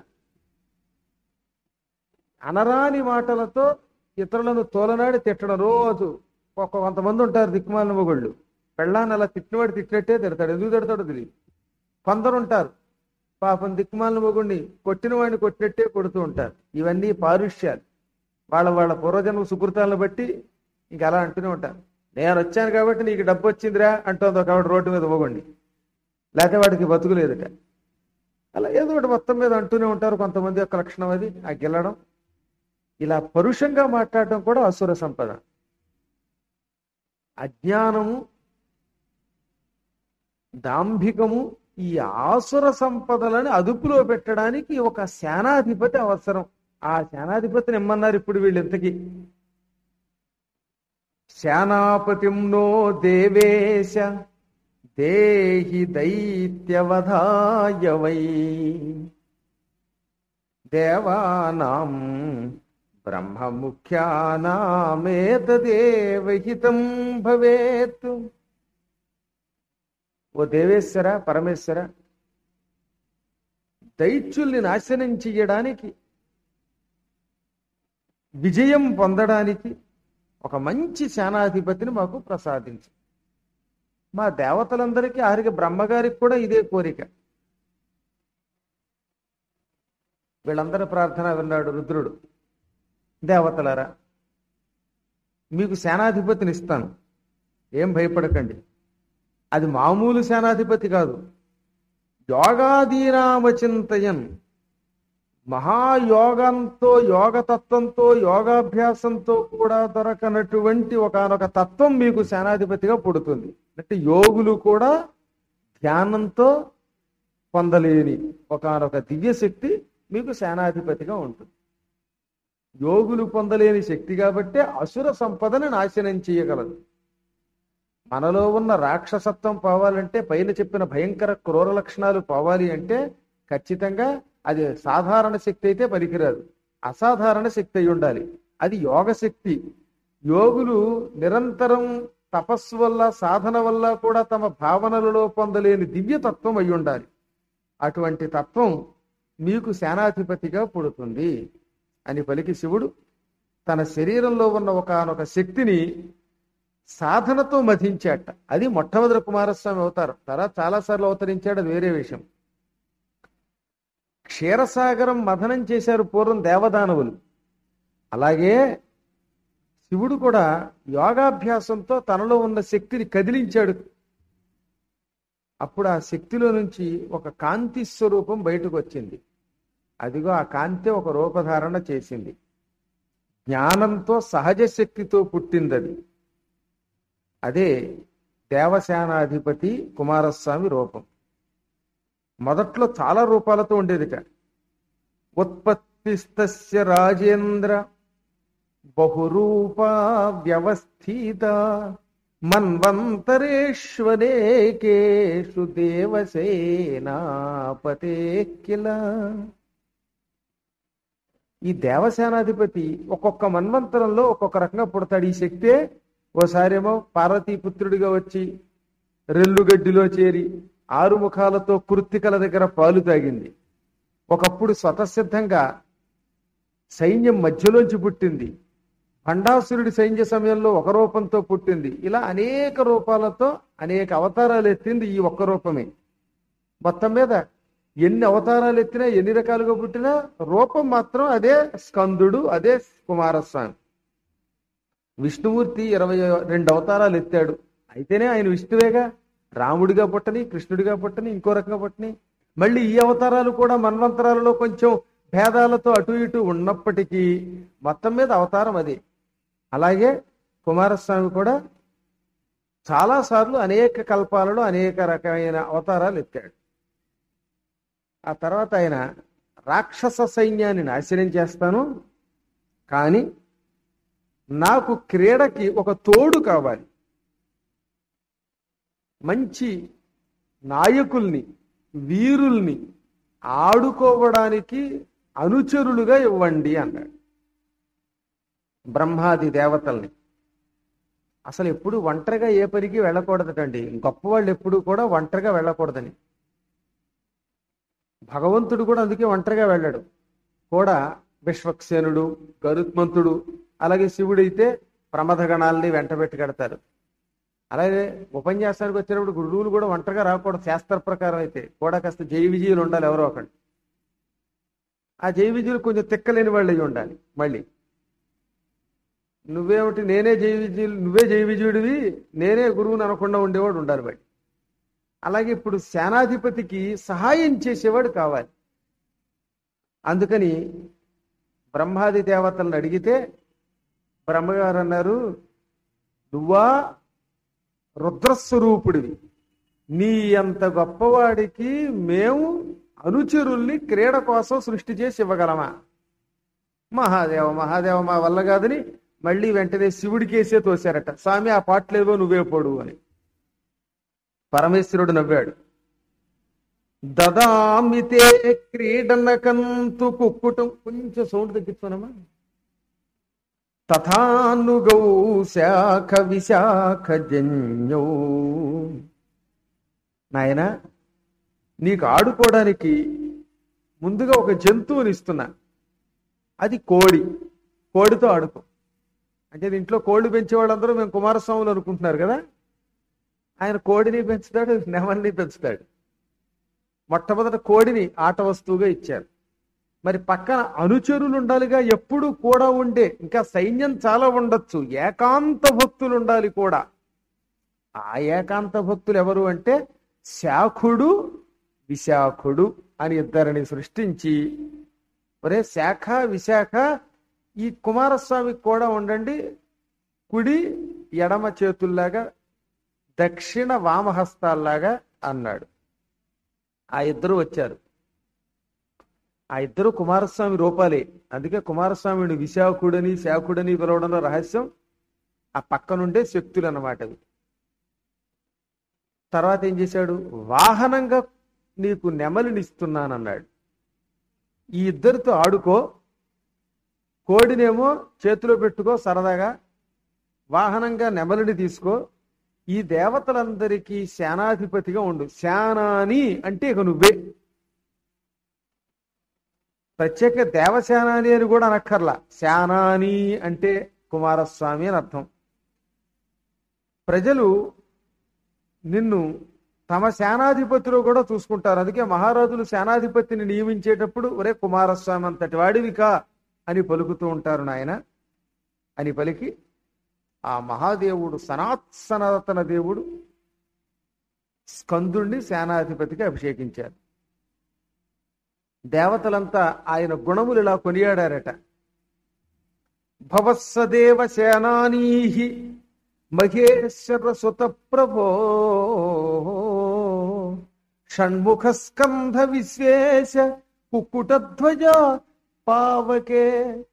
అనరాని మాటలతో ఇతరులను తోలనాడి తిట్టడం రోజు ఒక కొంతమంది ఉంటారు దిక్కుమాలిన మొగుళ్ళు పెళ్ళాన్ని అలా తిట్టినవాడు తిట్టినట్టే తిడతాడు ఎందుకు తిడతాడో తెలియదు కొందరు ఉంటారు పాపం దిక్కుమాలిన మొగుడిని కొట్టిన వాడిని కొట్టినట్టే కొడుతూ ఉంటారు ఇవన్నీ పారుష్యాలు వాళ్ళ వాళ్ళ పూర్వజన్మ సుకృతాలను బట్టి ఇంక అలా అంటూనే ఉంటారు నేను వచ్చాను కాబట్టి నీకు డబ్బు వచ్చిందిరా అంటుంది ఒక ఆవిడ రోడ్డు మీద మొగుండి లేకపోతే వాడికి బతుకు లేదుట అలా ఏదో ఒకటి మొత్తం మీద అంటూనే ఉంటారు కొంతమంది యొక్క లక్షణం అది ఆ గెల్లడం ఇలా పరుషంగా మాట్లాడటం కూడా అసుర సంపద అజ్ఞానము దాంభికము ఈ ఆసుర సంపదలని అదుపులో పెట్టడానికి ఒక సేనాధిపతి అవసరం ఆ సేనాధిపతిని ఇమ్మన్నారు ఇప్పుడు వీళ్ళు ఇంతకి సేనాపతిం నో దేవేశ దేహి దైత్యవధాయ వై దేవానాం బ్రహ్మముఖ్యానామేతదేవహితం భవేత్ ఓ దేవేశ్వర పరమేశ్వర దైత్యుల్ని నాశనం చెయ్యడానికి విజయం పొందడానికి ఒక మంచి సేనాధిపతిని మాకు ప్రసాదించు మా దేవతలందరికీ ఆరికి బ్రహ్మగారికి కూడా ఇదే కోరిక వీళ్ళందరి ప్రార్థన విన్నాడు రుద్రుడు దేవతలరా మీకు సేనాధిపతిని ఇస్తాను ఏం భయపడకండి అది మామూలు సేనాధిపతి కాదు యోగాదీనామచింతయన్ మహాయోగంతో యోగతత్వంతో యోగాభ్యాసంతో కూడా దొరకనటువంటి ఒకనొక తత్వం మీకు సేనాధిపతిగా పుడుతుంది అంటే యోగులు కూడా ధ్యానంతో పొందలేని ఒకనొక దివ్యశక్తి మీకు సేనాధిపతిగా ఉంటుంది యోగులు పొందలేని శక్తి కాబట్టే అసుర సంపదను నాశనం చేయగలదు మనలో ఉన్న రాక్షసత్వం పోవాలంటే పైన చెప్పిన భయంకర క్రూర లక్షణాలు పోవాలి అంటే ఖచ్చితంగా అది సాధారణ శక్తి అయితే పనికిరాదు అసాధారణ శక్తి అయి ఉండాలి అది యోగ శక్తి యోగులు నిరంతరం తపస్సు వల్ల సాధన వల్ల కూడా తమ భావనలలో పొందలేని దివ్యతత్వం అయి ఉండాలి అటువంటి తత్వం మీకు సేనాధిపతిగా పుడుతుంది అని పలికి శివుడు తన శరీరంలో ఉన్న ఒకనొక శక్తిని సాధనతో మధించాట అది మొట్టమొదటి కుమారస్వామి అవతారం తర్వాత చాలాసార్లు అవతరించాడు అది వేరే విషయం క్షీరసాగరం మథనం చేశారు పూర్వం దేవదానవులు అలాగే శివుడు కూడా యోగాభ్యాసంతో తనలో ఉన్న శక్తిని కదిలించాడు అప్పుడు ఆ శక్తిలో నుంచి ఒక కాంతి స్వరూపం బయటకు వచ్చింది అదిగో ఆ కాంతి ఒక రూపధారణ చేసింది జ్ఞానంతో సహజ శక్తితో పుట్టింది అది అదే దేవసేనాధిపతి కుమారస్వామి రూపం మొదట్లో చాలా రూపాలతో ఉండేదిట ఉత్పత్తిస్తస్య రాజేంద్ర బహురూపా వ్యవస్థిత మన్వంతరేష్వనేకేషు దేవసేనాపతే కిల ఈ దేవసేనాధిపతి ఒక్కొక్క మన్వంతరంలో ఒక్కొక్క రకంగా పుడతాడు ఈ శక్తే ఓసారేమో పార్వతీపుత్రుడిగా వచ్చి రెల్లుగడ్డిలో చేరి ఆరు ముఖాలతో కృత్తికల దగ్గర పాలు తాగింది ఒకప్పుడు స్వతసిద్ధంగా సైన్యం మధ్యలోంచి పుట్టింది భండాసురుడి సైన్య సమయంలో ఒక రూపంతో పుట్టింది ఇలా అనేక రూపాలతో అనేక అవతారాలు ఎత్తింది ఈ ఒక్క రూపమే మొత్తం మీద ఎన్ని అవతారాలు ఎత్తినా ఎన్ని రకాలుగా పుట్టినా రూపం మాత్రం అదే స్కందుడు అదే కుమారస్వామి విష్ణుమూర్తి ఇరవై రెండు అవతారాలు ఎత్తాడు అయితేనే ఆయన విష్ణువేగా రాముడిగా పుట్టని కృష్ణుడిగా పుట్టని ఇంకో రకంగా పుట్టని మళ్ళీ ఈ అవతారాలు కూడా మన్వంతరాలలో కొంచెం భేదాలతో అటు ఇటు ఉన్నప్పటికీ మొత్తం మీద అవతారం అది అలాగే కుమారస్వామి కూడా చాలాసార్లు అనేక కల్పాలలో అనేక రకమైన అవతారాలు ఎత్తాడు ఆ తర్వాత ఆయన రాక్షస సైన్యాన్ని నాశనం చేస్తాను కానీ నాకు క్రీడకి ఒక తోడు కావాలి మంచి నాయకుల్ని వీరుల్ని ఆడుకోవడానికి అనుచరులుగా ఇవ్వండి అన్నాడు బ్రహ్మాది దేవతల్ని అసలు ఎప్పుడు ఒంటరిగా ఏ పనికి వెళ్ళకూడదటండి గొప్పవాళ్ళు ఎప్పుడు కూడా ఒంటరిగా వెళ్ళకూడదని భగవంతుడు కూడా అందుకే ఒంటరిగా వెళ్ళాడు కూడా విశ్వక్సేనుడు గరుత్మంతుడు అలాగే శివుడైతే ప్రమథగణాలని వెంట పెట్టి కడతారు అలాగే ఉపన్యాసానికి వచ్చినప్పుడు గురువులు కూడా ఒంటరిగా రాకూడదు శాస్త్ర ప్రకారం అయితే కూడా కాస్త జయ విజయులు ఉండాలి ఎవరో ఒకటి ఆ జయ విజయులు కొంచెం తిక్కలేని వాళ్ళు అయి ఉండాలి మళ్ళీ నువ్వేమిటి నేనే జయ విజయులు నువ్వే జయ విజయుడివి నేనే గురువుని అనకుండా ఉండేవాడు ఉండాలి బట్టి అలాగే ఇప్పుడు సేనాధిపతికి సహాయం చేసేవాడు కావాలి అందుకని బ్రహ్మాది దేవతలను అడిగితే బ్రహ్మగారు అన్నారు నువ్వా రుద్రస్వరూపుడివి నీ అంత గొప్పవాడికి మేము అనుచరుల్ని క్రీడ కోసం సృష్టి చేసి ఇవ్వగలమా మహాదేవ మహాదేవ మా వల్ల కాదని మళ్ళీ వెంటనే శివుడికేసే తోశారట స్వామి ఆ పాటలేవో నువ్వే పోడు అని పరమేశ్వరుడు నవ్వాడు దదామితే క్రీడనకంతు కుక్కుటం కొంచెం సౌండ్ తగ్గించుకోనమ్మా తథానుగౌ శాఖ విశాఖ జన్యౌ నాయన నీకు ఆడుకోవడానికి ముందుగా ఒక జంతువుని ఇస్తున్నా అది కోడి కోడితో ఆడుకో అంటే దీంట్లో కోళ్ళు పెంచే వాళ్ళందరూ మేము కుమారస్వాములు అనుకుంటున్నారు కదా ఆయన కోడిని పెంచుతాడు నెమల్ని పెంచుతాడు మొట్టమొదట కోడిని ఆట వస్తువుగా ఇచ్చారు మరి పక్కన అనుచరులు ఉండాలిగా ఎప్పుడు కూడా ఉండే ఇంకా సైన్యం చాలా ఉండొచ్చు ఏకాంత భక్తులు ఉండాలి కూడా ఆ ఏకాంత భక్తులు ఎవరు అంటే శాఖుడు విశాఖుడు అని ఇద్దరిని సృష్టించి ఒరే శాఖ విశాఖ ఈ కుమారస్వామికి కూడా ఉండండి కుడి ఎడమ చేతుల్లాగా దక్షిణ వామహస్తాల్లాగా అన్నాడు ఆ ఇద్దరు వచ్చారు ఆ ఇద్దరు కుమారస్వామి రూపాలే అందుకే కుమారస్వామిని విశాఖుడని శాఖుడని పిలవడంలో రహస్యం ఆ పక్కనుండే శక్తులు అన్నమాట అవి తర్వాత ఏం చేశాడు వాహనంగా నీకు నెమలినిస్తున్నానన్నాడు ఈ ఇద్దరితో ఆడుకో కోడినేమో చేతిలో పెట్టుకో సరదాగా వాహనంగా నెమలిని తీసుకో ఈ దేవతలందరికీ సేనాధిపతిగా ఉండు శానాని అంటే ఇక నువ్వే ప్రత్యేక దేవసేనాని అని కూడా అనక్కర్లా శానాని అంటే కుమారస్వామి అని అర్థం ప్రజలు నిన్ను తమ సేనాధిపతిలో కూడా చూసుకుంటారు అందుకే మహారాజులు సేనాధిపతిని నియమించేటప్పుడు ఒరే కుమారస్వామి అంతటి వాడివికా అని పలుకుతూ ఉంటారు నాయన అని పలికి ఆ మహాదేవుడు సనాత్ సనాతన దేవుడు స్కందుణ్ణి సేనాధిపతికి అభిషేకించారు దేవతలంతా ఆయన గుణములు ఇలా కొనియాడారట భవస్సదేవ సేనానీహి మహేశ్వర సుత ప్రభో షణ్ముఖ స్కంధ విశ్వేశ కుక్కుటధ్వజ పావకే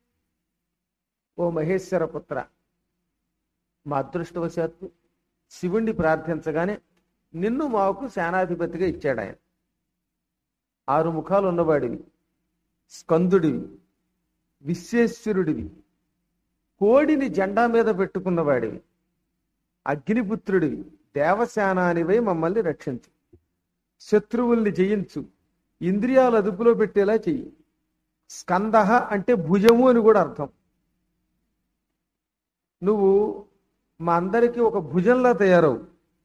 ఓ మహేశ్వర పుత్ర మా అదృష్టవశాత్తు శివుణ్ణి ప్రార్థించగానే నిన్ను మాకు సేనాధిపతిగా ఇచ్చాడు ఆయన ఆరు ముఖాలు ఉన్నవాడివి స్కందుడివి విశ్వేశ్వరుడివి కోడిని జెండా మీద పెట్టుకున్నవాడివి అగ్నిపుత్రుడివి దేవశానానివై మమ్మల్ని రక్షించు శత్రువుల్ని జయించు ఇంద్రియాలు అదుపులో పెట్టేలా చెయ్యి స్కంద అంటే భుజము అని కూడా అర్థం నువ్వు మా అందరికీ ఒక భుజంలా తయారవు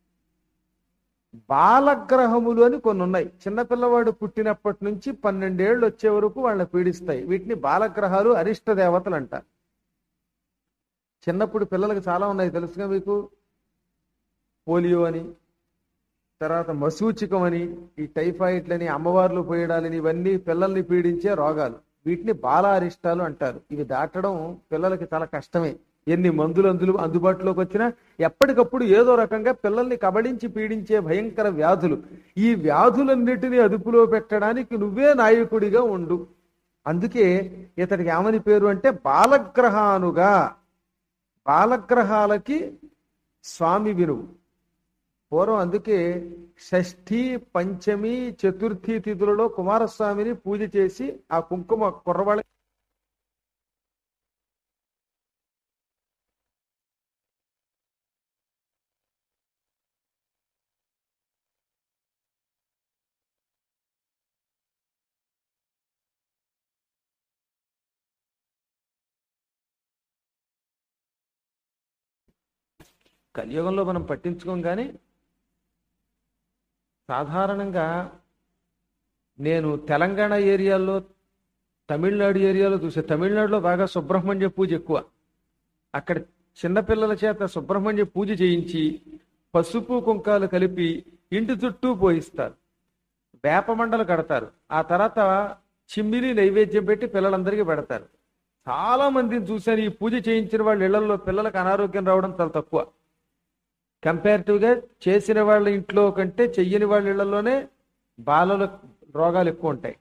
బాలగ్రహములు అని కొన్ని ఉన్నాయి చిన్నపిల్లవాడు పుట్టినప్పటి నుంచి పన్నెండేళ్ళు వచ్చే వరకు వాళ్ళని పీడిస్తాయి వీటిని బాలగ్రహాలు అరిష్ట దేవతలు అంటారు చిన్నప్పుడు పిల్లలకు చాలా ఉన్నాయి తెలుసుగా మీకు పోలియో అని తర్వాత మసూచికం అని ఈ టైఫాయిడ్లని అమ్మవార్లు పోయడాలని ఇవన్నీ పిల్లల్ని పీడించే రోగాలు వీటిని బాల అరిష్టాలు అంటారు ఇవి దాటడం పిల్లలకి చాలా కష్టమే ఎన్ని మందులు అందులు అందుబాటులోకి వచ్చినా ఎప్పటికప్పుడు ఏదో రకంగా పిల్లల్ని కబళించి పీడించే భయంకర వ్యాధులు ఈ వ్యాధులన్నిటినీ అదుపులో పెట్టడానికి నువ్వే నాయకుడిగా ఉండు అందుకే ఇతడికి ఏమని పేరు అంటే బాలగ్రహానుగా బాలగ్రహాలకి స్వామి వినువు పూర్వం అందుకే షష్ఠి పంచమి చతుర్థి తిథులలో కుమారస్వామిని పూజ చేసి ఆ కుంకుమ కుర్రవాళ్ళ కలియుగంలో మనం పట్టించుకోం కానీ సాధారణంగా నేను తెలంగాణ ఏరియాలో తమిళనాడు ఏరియాలో చూసే తమిళనాడులో బాగా సుబ్రహ్మణ్య పూజ ఎక్కువ అక్కడ చిన్నపిల్లల చేత సుబ్రహ్మణ్య పూజ చేయించి పసుపు కుంకాలు కలిపి ఇంటి చుట్టూ పోయిస్తారు వేప మండలు కడతారు ఆ తర్వాత చిమ్మిలి నైవేద్యం పెట్టి పిల్లలందరికీ పెడతారు చాలా మందిని చూశాను ఈ పూజ చేయించిన వాళ్ళ ఇళ్లలో పిల్లలకు అనారోగ్యం రావడం చాలా తక్కువ కంపారిటివ్గా చేసిన వాళ్ళ ఇంట్లో కంటే చెయ్యని వాళ్ళ ఇళ్లలోనే బాలల రోగాలు ఎక్కువ ఉంటాయి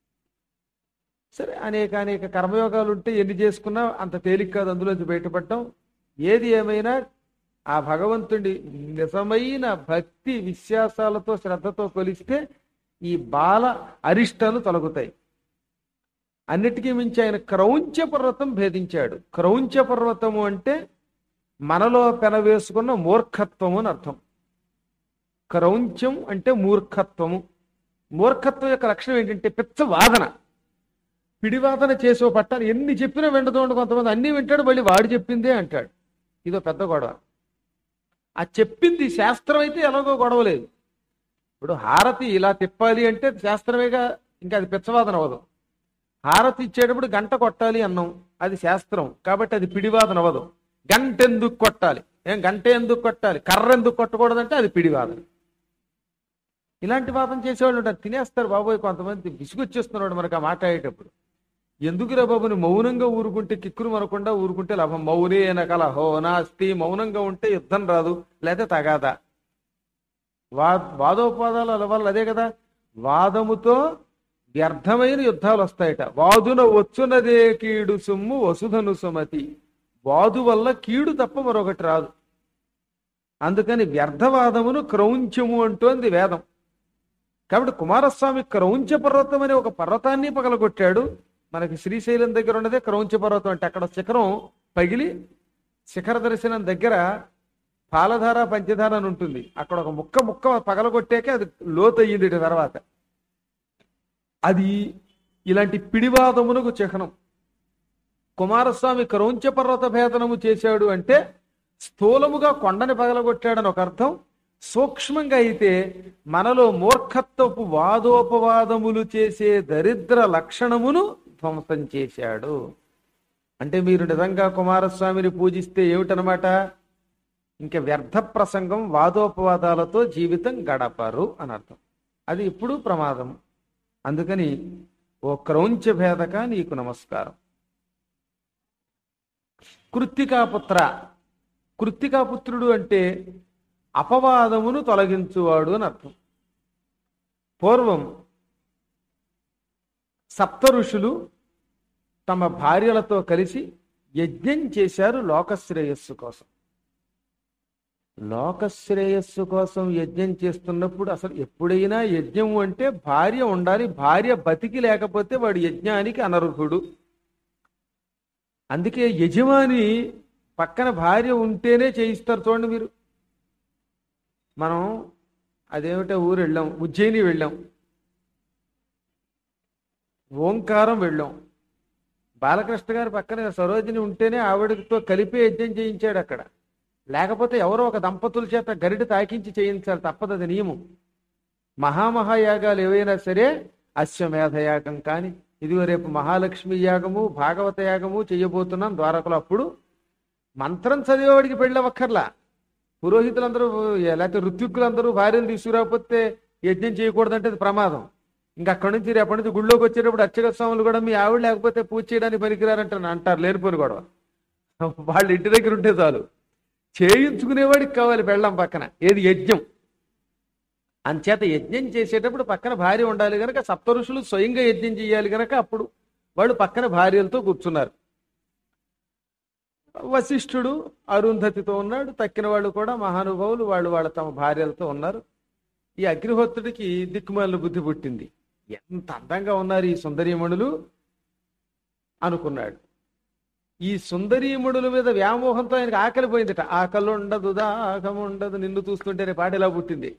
సరే అనేక అనేక కర్మయోగాలు ఉంటే ఎన్ని చేసుకున్నా అంత తేలిక కాదు అందులోంచి బయటపడటం ఏది ఏమైనా ఆ భగవంతుడి నిజమైన భక్తి విశ్వాసాలతో శ్రద్ధతో కొలిస్తే ఈ బాల అరిష్టాలు తొలగుతాయి అన్నిటికీ మించి ఆయన క్రౌంచ పర్వతం భేదించాడు క్రౌంచ పర్వతము అంటే మనలో పెనవేసుకున్న మూర్ఖత్వము అని అర్థం క్రౌంచం అంటే మూర్ఖత్వము మూర్ఖత్వం యొక్క లక్షణం ఏంటంటే పిచ్చ వాదన పిడివాదన చేసే పట్టాలి ఎన్ని చెప్పినా వింటూ ఉండు కొంతమంది అన్ని వింటాడు మళ్ళీ వాడు చెప్పిందే అంటాడు ఇదో పెద్ద గొడవ ఆ చెప్పింది శాస్త్రం అయితే ఎలాగో గొడవ లేదు ఇప్పుడు హారతి ఇలా తిప్పాలి అంటే శాస్త్రమేగా ఇంకా అది పిచ్చవాదన అవ్వదు హారతి ఇచ్చేటప్పుడు గంట కొట్టాలి అన్నాం అది శాస్త్రం కాబట్టి అది పిడివాదన అవ్వదు గంట ఎందుకు కొట్టాలి ఏం గంట ఎందుకు కొట్టాలి కర్ర ఎందుకు కొట్టకూడదంటే అది పిడివాదన ఇలాంటి వాదన చేసేవాళ్ళు ఉంటారు తినేస్తారు బాబోయ్ కొంతమంది విసుగొచ్చేస్తున్నాడు మనకు ఆ మాట్లాడేటప్పుడు ఎందుకురా బాబుని మౌనంగా ఊరుకుంటే కిక్కురు మనకుండా ఊరుకుంటే లాభం మౌనే నకల హో నాస్తి మౌనంగా ఉంటే యుద్ధం రాదు లేదా తగాదా వా వాదోపవాదాలు అల వల్ల అదే కదా వాదముతో వ్యర్థమైన యుద్ధాలు వస్తాయట వాదున వచ్చునదే కీడు సొమ్ము వసుధను సుమతి వాదు వల్ల కీడు తప్ప మరొకటి రాదు అందుకని వ్యర్థవాదమును క్రౌంచము అంటోంది వేదం కాబట్టి కుమారస్వామి క్రౌంచ పర్వతం అనే ఒక పర్వతాన్ని పగలగొట్టాడు మనకి శ్రీశైలం దగ్గర ఉన్నదే క్రౌంచ పర్వతం అంటే అక్కడ శిఖరం పగిలి శిఖర దర్శనం దగ్గర పాలధార పంచధార అని ఉంటుంది అక్కడ ఒక ముక్క ముక్క పగలగొట్టాకే అది లోతు అయ్యింది ఇటు తర్వాత అది ఇలాంటి పిడివాదమునకు చిహ్నం కుమారస్వామి క్రౌంచ పర్వత భేదనము చేశాడు అంటే స్థూలముగా కొండని పగలగొట్టాడని ఒక అర్థం సూక్ష్మంగా అయితే మనలో మూర్ఖత్వపు వాదోపవాదములు చేసే దరిద్ర లక్షణమును ధ్వంసం చేశాడు అంటే మీరు నిజంగా కుమారస్వామిని పూజిస్తే ఏమిటనమాట ఇంకా వ్యర్థ ప్రసంగం వాదోపవాదాలతో జీవితం గడపరు అని అర్థం అది ఇప్పుడు ప్రమాదం అందుకని ఓ క్రౌంచ భేదక నీకు నమస్కారం కృత్తికాపుత్ర కృత్తికాపుత్రుడు అంటే అపవాదమును తొలగించువాడు అని అర్థం పూర్వం సప్త ఋషులు తమ భార్యలతో కలిసి యజ్ఞం చేశారు లోకశ్రేయస్సు కోసం లోకశ్రేయస్సు కోసం యజ్ఞం చేస్తున్నప్పుడు అసలు ఎప్పుడైనా యజ్ఞం అంటే భార్య ఉండాలి భార్య బతికి లేకపోతే వాడు యజ్ఞానికి అనర్హుడు అందుకే యజమాని పక్కన భార్య ఉంటేనే చేయిస్తారు చూడండి మీరు మనం అదేమిటో ఊరు వెళ్ళాం ఉజ్జయిని వెళ్ళాం ఓంకారం వెళ్ళాం బాలకృష్ణ గారి పక్కన సరోజిని ఉంటేనే ఆవిడతో కలిపి యజ్ఞం చేయించాడు అక్కడ లేకపోతే ఎవరో ఒక దంపతుల చేత గరిట తాకించి చేయించాలి తప్పదు అది నియమం మహామహాయాగాలు ఏవైనా సరే అశ్వమేధ యాగం కానీ ఇదిగో రేపు మహాలక్ష్మి యాగము భాగవత యాగము చెయ్యబోతున్నాం ద్వారకలో అప్పుడు మంత్రం చదివేవాడికి పెళ్ళవక్కర్లా పురోహితులందరూ లేకపోతే ఋత్విక్కులందరూ భార్యలు తీసుకురాకపోతే యజ్ఞం చేయకూడదంటే అది ప్రమాదం ఇంకా అక్కడి నుంచి రేపటి నుంచి గుళ్ళోకి వచ్చేటప్పుడు అర్చక స్వాములు కూడా మీ ఆవిడ లేకపోతే పూజ చేయడానికి పనికిరారంట అంటారు లేనిపోని గొడవ వాళ్ళు ఇంటి దగ్గర ఉంటే చాలు చేయించుకునేవాడికి కావాలి పెళ్ళం పక్కన ఏది యజ్ఞం అంచేత యజ్ఞం చేసేటప్పుడు పక్కన భార్య ఉండాలి గనక సప్త ఋషులు స్వయంగా యజ్ఞం చేయాలి గనక అప్పుడు వాళ్ళు పక్కన భార్యలతో కూర్చున్నారు వశిష్ఠుడు అరుంధతితో ఉన్నాడు తక్కిన వాళ్ళు కూడా మహానుభావులు వాళ్ళు వాళ్ళ తమ భార్యలతో ఉన్నారు ఈ అగ్నిహోత్రుడికి దిక్కుమాలిన బుద్ధి పుట్టింది ఎంత అందంగా ఉన్నారు ఈ సుందరీమణులు అనుకున్నాడు ఈ సుందరీమణుల మీద వ్యామోహంతో ఆయనకు ఆకలి పోయిందట ఆకలి ఉండదు దాహం ఉండదు నిన్ను చూస్తుంటేనే పాట ఇలా పుట్టింది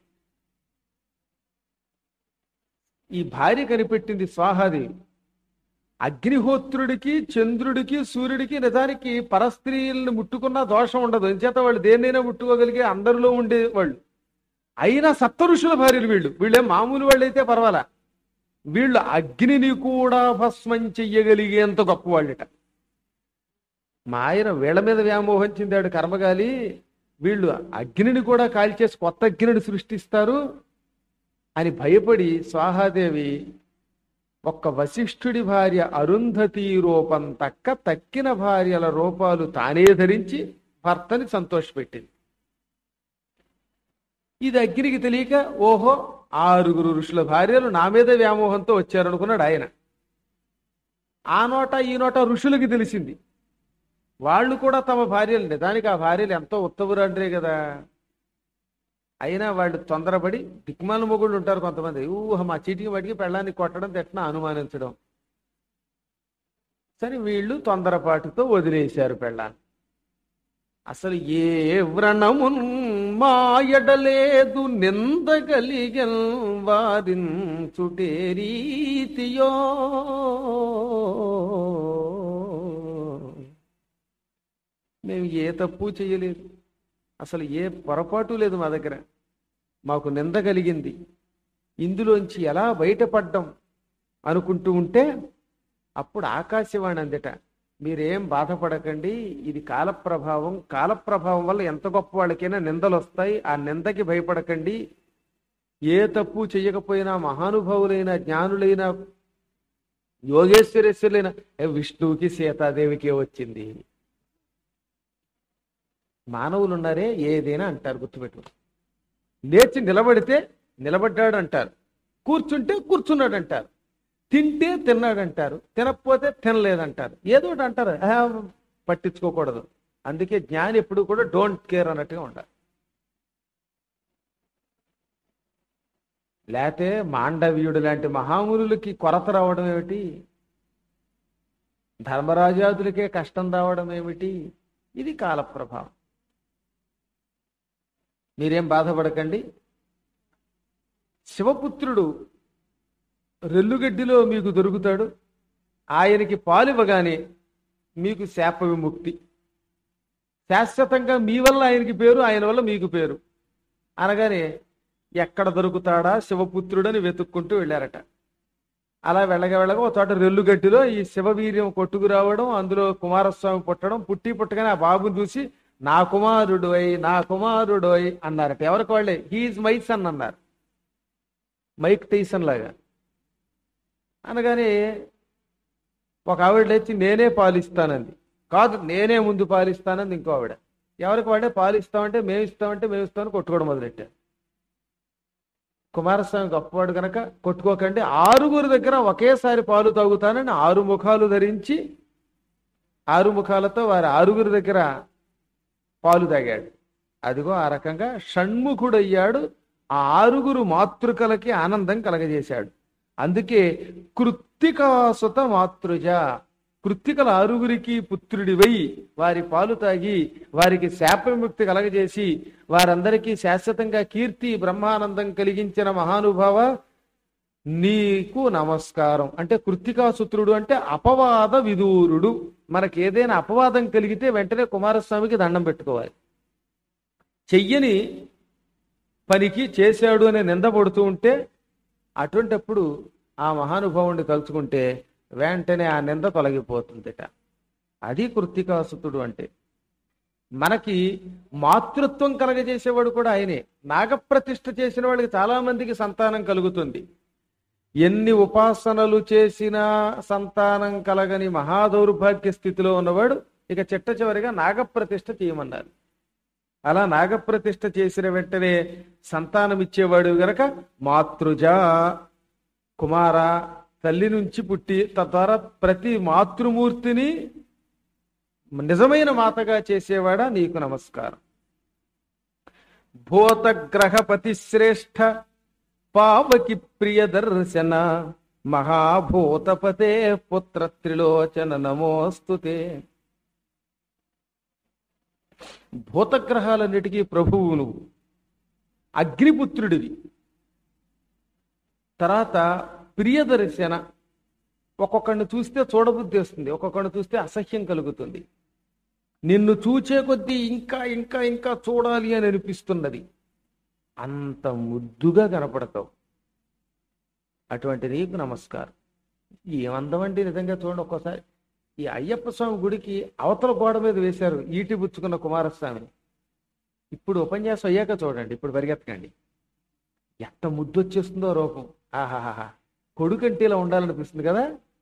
ఈ భార్య కనిపెట్టింది స్వాహాదేవి అగ్నిహోత్రుడికి చంద్రుడికి సూర్యుడికి నిజానికి పరస్త్రీలను ముట్టుకున్న దోషం ఉండదు ఎంచేత వాళ్ళు దేన్నైనా ముట్టుకోగలిగే అందరిలో ఉండే వాళ్ళు అయినా సప్త ఋషుల భార్యలు వీళ్ళు వీళ్ళేం మామూలు వాళ్ళు అయితే పర్వాలా వీళ్ళు అగ్నిని కూడా భస్మం చెయ్యగలిగేంత గొప్ప వాళ్ళట మా ఆయన వీళ్ళ మీద వ్యామోహం చెందాడు కర్మగాలి వీళ్ళు అగ్నిని కూడా కాల్చేసి కొత్త అగ్నిని సృష్టిస్తారు అని భయపడి స్వాహాదేవి ఒక్క వశిష్ఠుడి భార్య అరుంధతి రూపం తక్క తక్కిన భార్యల రూపాలు తానే ధరించి భర్తని సంతోషపెట్టింది ఇది అగ్నికి తెలియక ఓహో ఆరుగురు ఋషుల భార్యలు నా మీద వ్యామోహంతో వచ్చారనుకున్నాడు ఆయన ఆ నోట ఈ నోట ఋషులకి తెలిసింది వాళ్ళు కూడా తమ భార్యలు నిజానికి ఆ భార్యలు ఎంతో ఉత్తమురండ్రే కదా అయినా వాళ్ళు తొందరపడి దిక్మాల మొగుళ్ళు ఉంటారు కొంతమంది ఊహ మా చీటికి వాటికి పెళ్ళాన్ని కొట్టడం తిట్టడం అనుమానించడం సరే వీళ్ళు తొందరపాటుతో వదిలేశారు పెళ్ళాన్ని అసలు ఏ వ్రణమున్ మా ఎడలేదు నిందగలిగన్ వారించుటే రీతియో మేము ఏ తప్పు చేయలేదు అసలు ఏ పొరపాటు లేదు మా దగ్గర మాకు నింద కలిగింది ఇందులోంచి ఎలా బయటపడ్డం అనుకుంటూ ఉంటే అప్పుడు ఆకాశవాణి అందట మీరేం బాధపడకండి ఇది కాలప్రభావం కాలప్రభావం వల్ల ఎంత గొప్ప వాళ్ళకైనా నిందలు వస్తాయి ఆ నిందకి భయపడకండి ఏ తప్పు చేయకపోయినా మహానుభావులైన జ్ఞానులైన యోగేశ్వరేశ్వరులైన ఏ విష్ణువుకి సీతాదేవికి వచ్చింది మానవులు ఉన్నారే ఏదైనా అంటారు గుర్తుపెట్టు లేచి నిలబడితే నిలబడ్డాడు అంటారు కూర్చుంటే కూర్చున్నాడు అంటారు తింటే తిన్నాడు అంటారు తినకపోతే తినలేదంటారు ఏదో ఒకటి అంటారు "ఆ, పట్టించుకోకూడదు అందుకే జ్ఞాని ఎప్పుడు కూడా డోంట్ కేర్ అన్నట్టుగా ఉండాలి లేతే మాండవీయుడు లాంటి మహామునులకి కొరత రావడం ఏమిటి ధర్మరాజాదులకే కష్టం రావడం ఏమిటి ఇది కాలప్రభావం మీరేం బాధపడకండి శివపుత్రుడు రెల్లుగడ్డిలో మీకు దొరుకుతాడు ఆయనకి పాలివ్వగానే మీకు శాప విముక్తి శాశ్వతంగా మీ వల్ల ఆయనకి పేరు ఆయన వల్ల మీకు పేరు అనగానే ఎక్కడ దొరుకుతాడా శివపుత్రుడని వెతుక్కుంటూ వెళ్ళారట అలా వెళ్ళగా వెళ్ళగా ఒక చోట రెల్లుగడ్డిలో ఈ శివవీర్యం కొట్టుకు రావడం అందులో కుమారస్వామి పుట్టడం పుట్టి పుట్టగానే ఆ బాబుని చూసి నా కుమారుడు అయి నా కుమారుడు అయి అన్నారట ఎవరికి వాళ్ళే హీఈస్ మై సన్ అన్నారు మైక్ టైసన్ లాగా అనగానే ఒక ఆవిడ లేచి నేనే పాలిస్తానంది కాదు నేనే ముందు పాలిస్తానంది ఇంకో ఆవిడ ఎవరికి వాడే పాలిస్తామంటే మేము ఇస్తామంటే మేము ఇస్తామని కొట్టుకోవడం మొదలెట్టారు కుమారస్వామి గొప్పవాడు కనుక కొట్టుకోకండి ఆరుగురు దగ్గర ఒకేసారి పాలు తాగుతానని ఆరు ముఖాలు ధరించి ఆరు ముఖాలతో వారి ఆరుగురు దగ్గర పాలు తాగాడు అదిగో ఆ రకంగా షణ్ముఖుడయ్యాడు ఆ ఆరుగురు మాతృకలకి ఆనందం కలగజేశాడు అందుకే కృత్తికాసుత మాతృజ కృత్తికల ఆరుగురికి పుత్రుడివై వారి పాలు తాగి వారికి శాప విముక్తి కలగజేసి వారందరికీ శాశ్వతంగా కీర్తి బ్రహ్మానందం కలిగించిన మహానుభావ నీకు నమస్కారం అంటే కృత్తికాసుత్రుడు అంటే అపవాద విదూరుడు మనకి ఏదైనా అపవాదం కలిగితే వెంటనే కుమారస్వామికి దండం పెట్టుకోవాలి చెయ్యని పనికి చేశాడు అనే నింద పడుతూ ఉంటే అటువంటప్పుడు ఆ మహానుభావుడిని తలుచుకుంటే వెంటనే ఆ నింద తొలగిపోతుందిట అది కృత్తికాసుతుడు అంటే మనకి మాతృత్వం కలగజేసేవాడు కూడా ఆయనే నాగప్రతిష్ఠ చేసిన వాళ్ళకి చాలా మందికి సంతానం కలుగుతుంది ఎన్ని ఉపాసనలు చేసినా సంతానం కలగని మహాదౌర్భాగ్య స్థితిలో ఉన్నవాడు ఇక చిట్ట చివరిగా నాగప్రతిష్ఠ చేయమన్నారు అలా నాగప్రతిష్ఠ చేసిన వెంటనే సంతానం ఇచ్చేవాడు గనక మాతృజ కుమార తల్లి నుంచి పుట్టి తద్వారా ప్రతి మాతృమూర్తిని నిజమైన మాతగా చేసేవాడా నీకు నమస్కారం భూతగ్రహపతి శ్రేష్ఠ పావకి ప్రియ దర్శన మహాభూతపతే పుత్ర త్రిలోచన నమోస్తుతే భూతగ్రహాలన్నిటికీ ప్రభువు నువ్వు అగ్నిపుత్రుడివి తర్వాత ప్రియదర్శన ఒక్కొక్కడిని చూస్తే చూడబుద్ధి వస్తుంది ఒక్కొక్కడిని చూస్తే అసహ్యం కలుగుతుంది నిన్ను చూచే కొద్దీ ఇంకా ఇంకా ఇంకా చూడాలి అని అనిపిస్తున్నది అంత ముద్దుగా కనపడతావు అటువంటి నీకు నమస్కారం ఏమందమండి నిజంగా చూడండి ఒక్కోసారి ఈ అయ్యప్ప స్వామి గుడికి అవతల గోడ మీద వేశారు ఈటి పుచ్చుకున్న కుమారస్వామిని ఇప్పుడు ఉపన్యాసం అయ్యాక చూడండి ఇప్పుడు పరిగెత్తకండి ఎంత ముద్దు వచ్చేస్తుందో రూపం ఆహాహా కొడుకంటే ఇలా ఉండాలనిపిస్తుంది కదా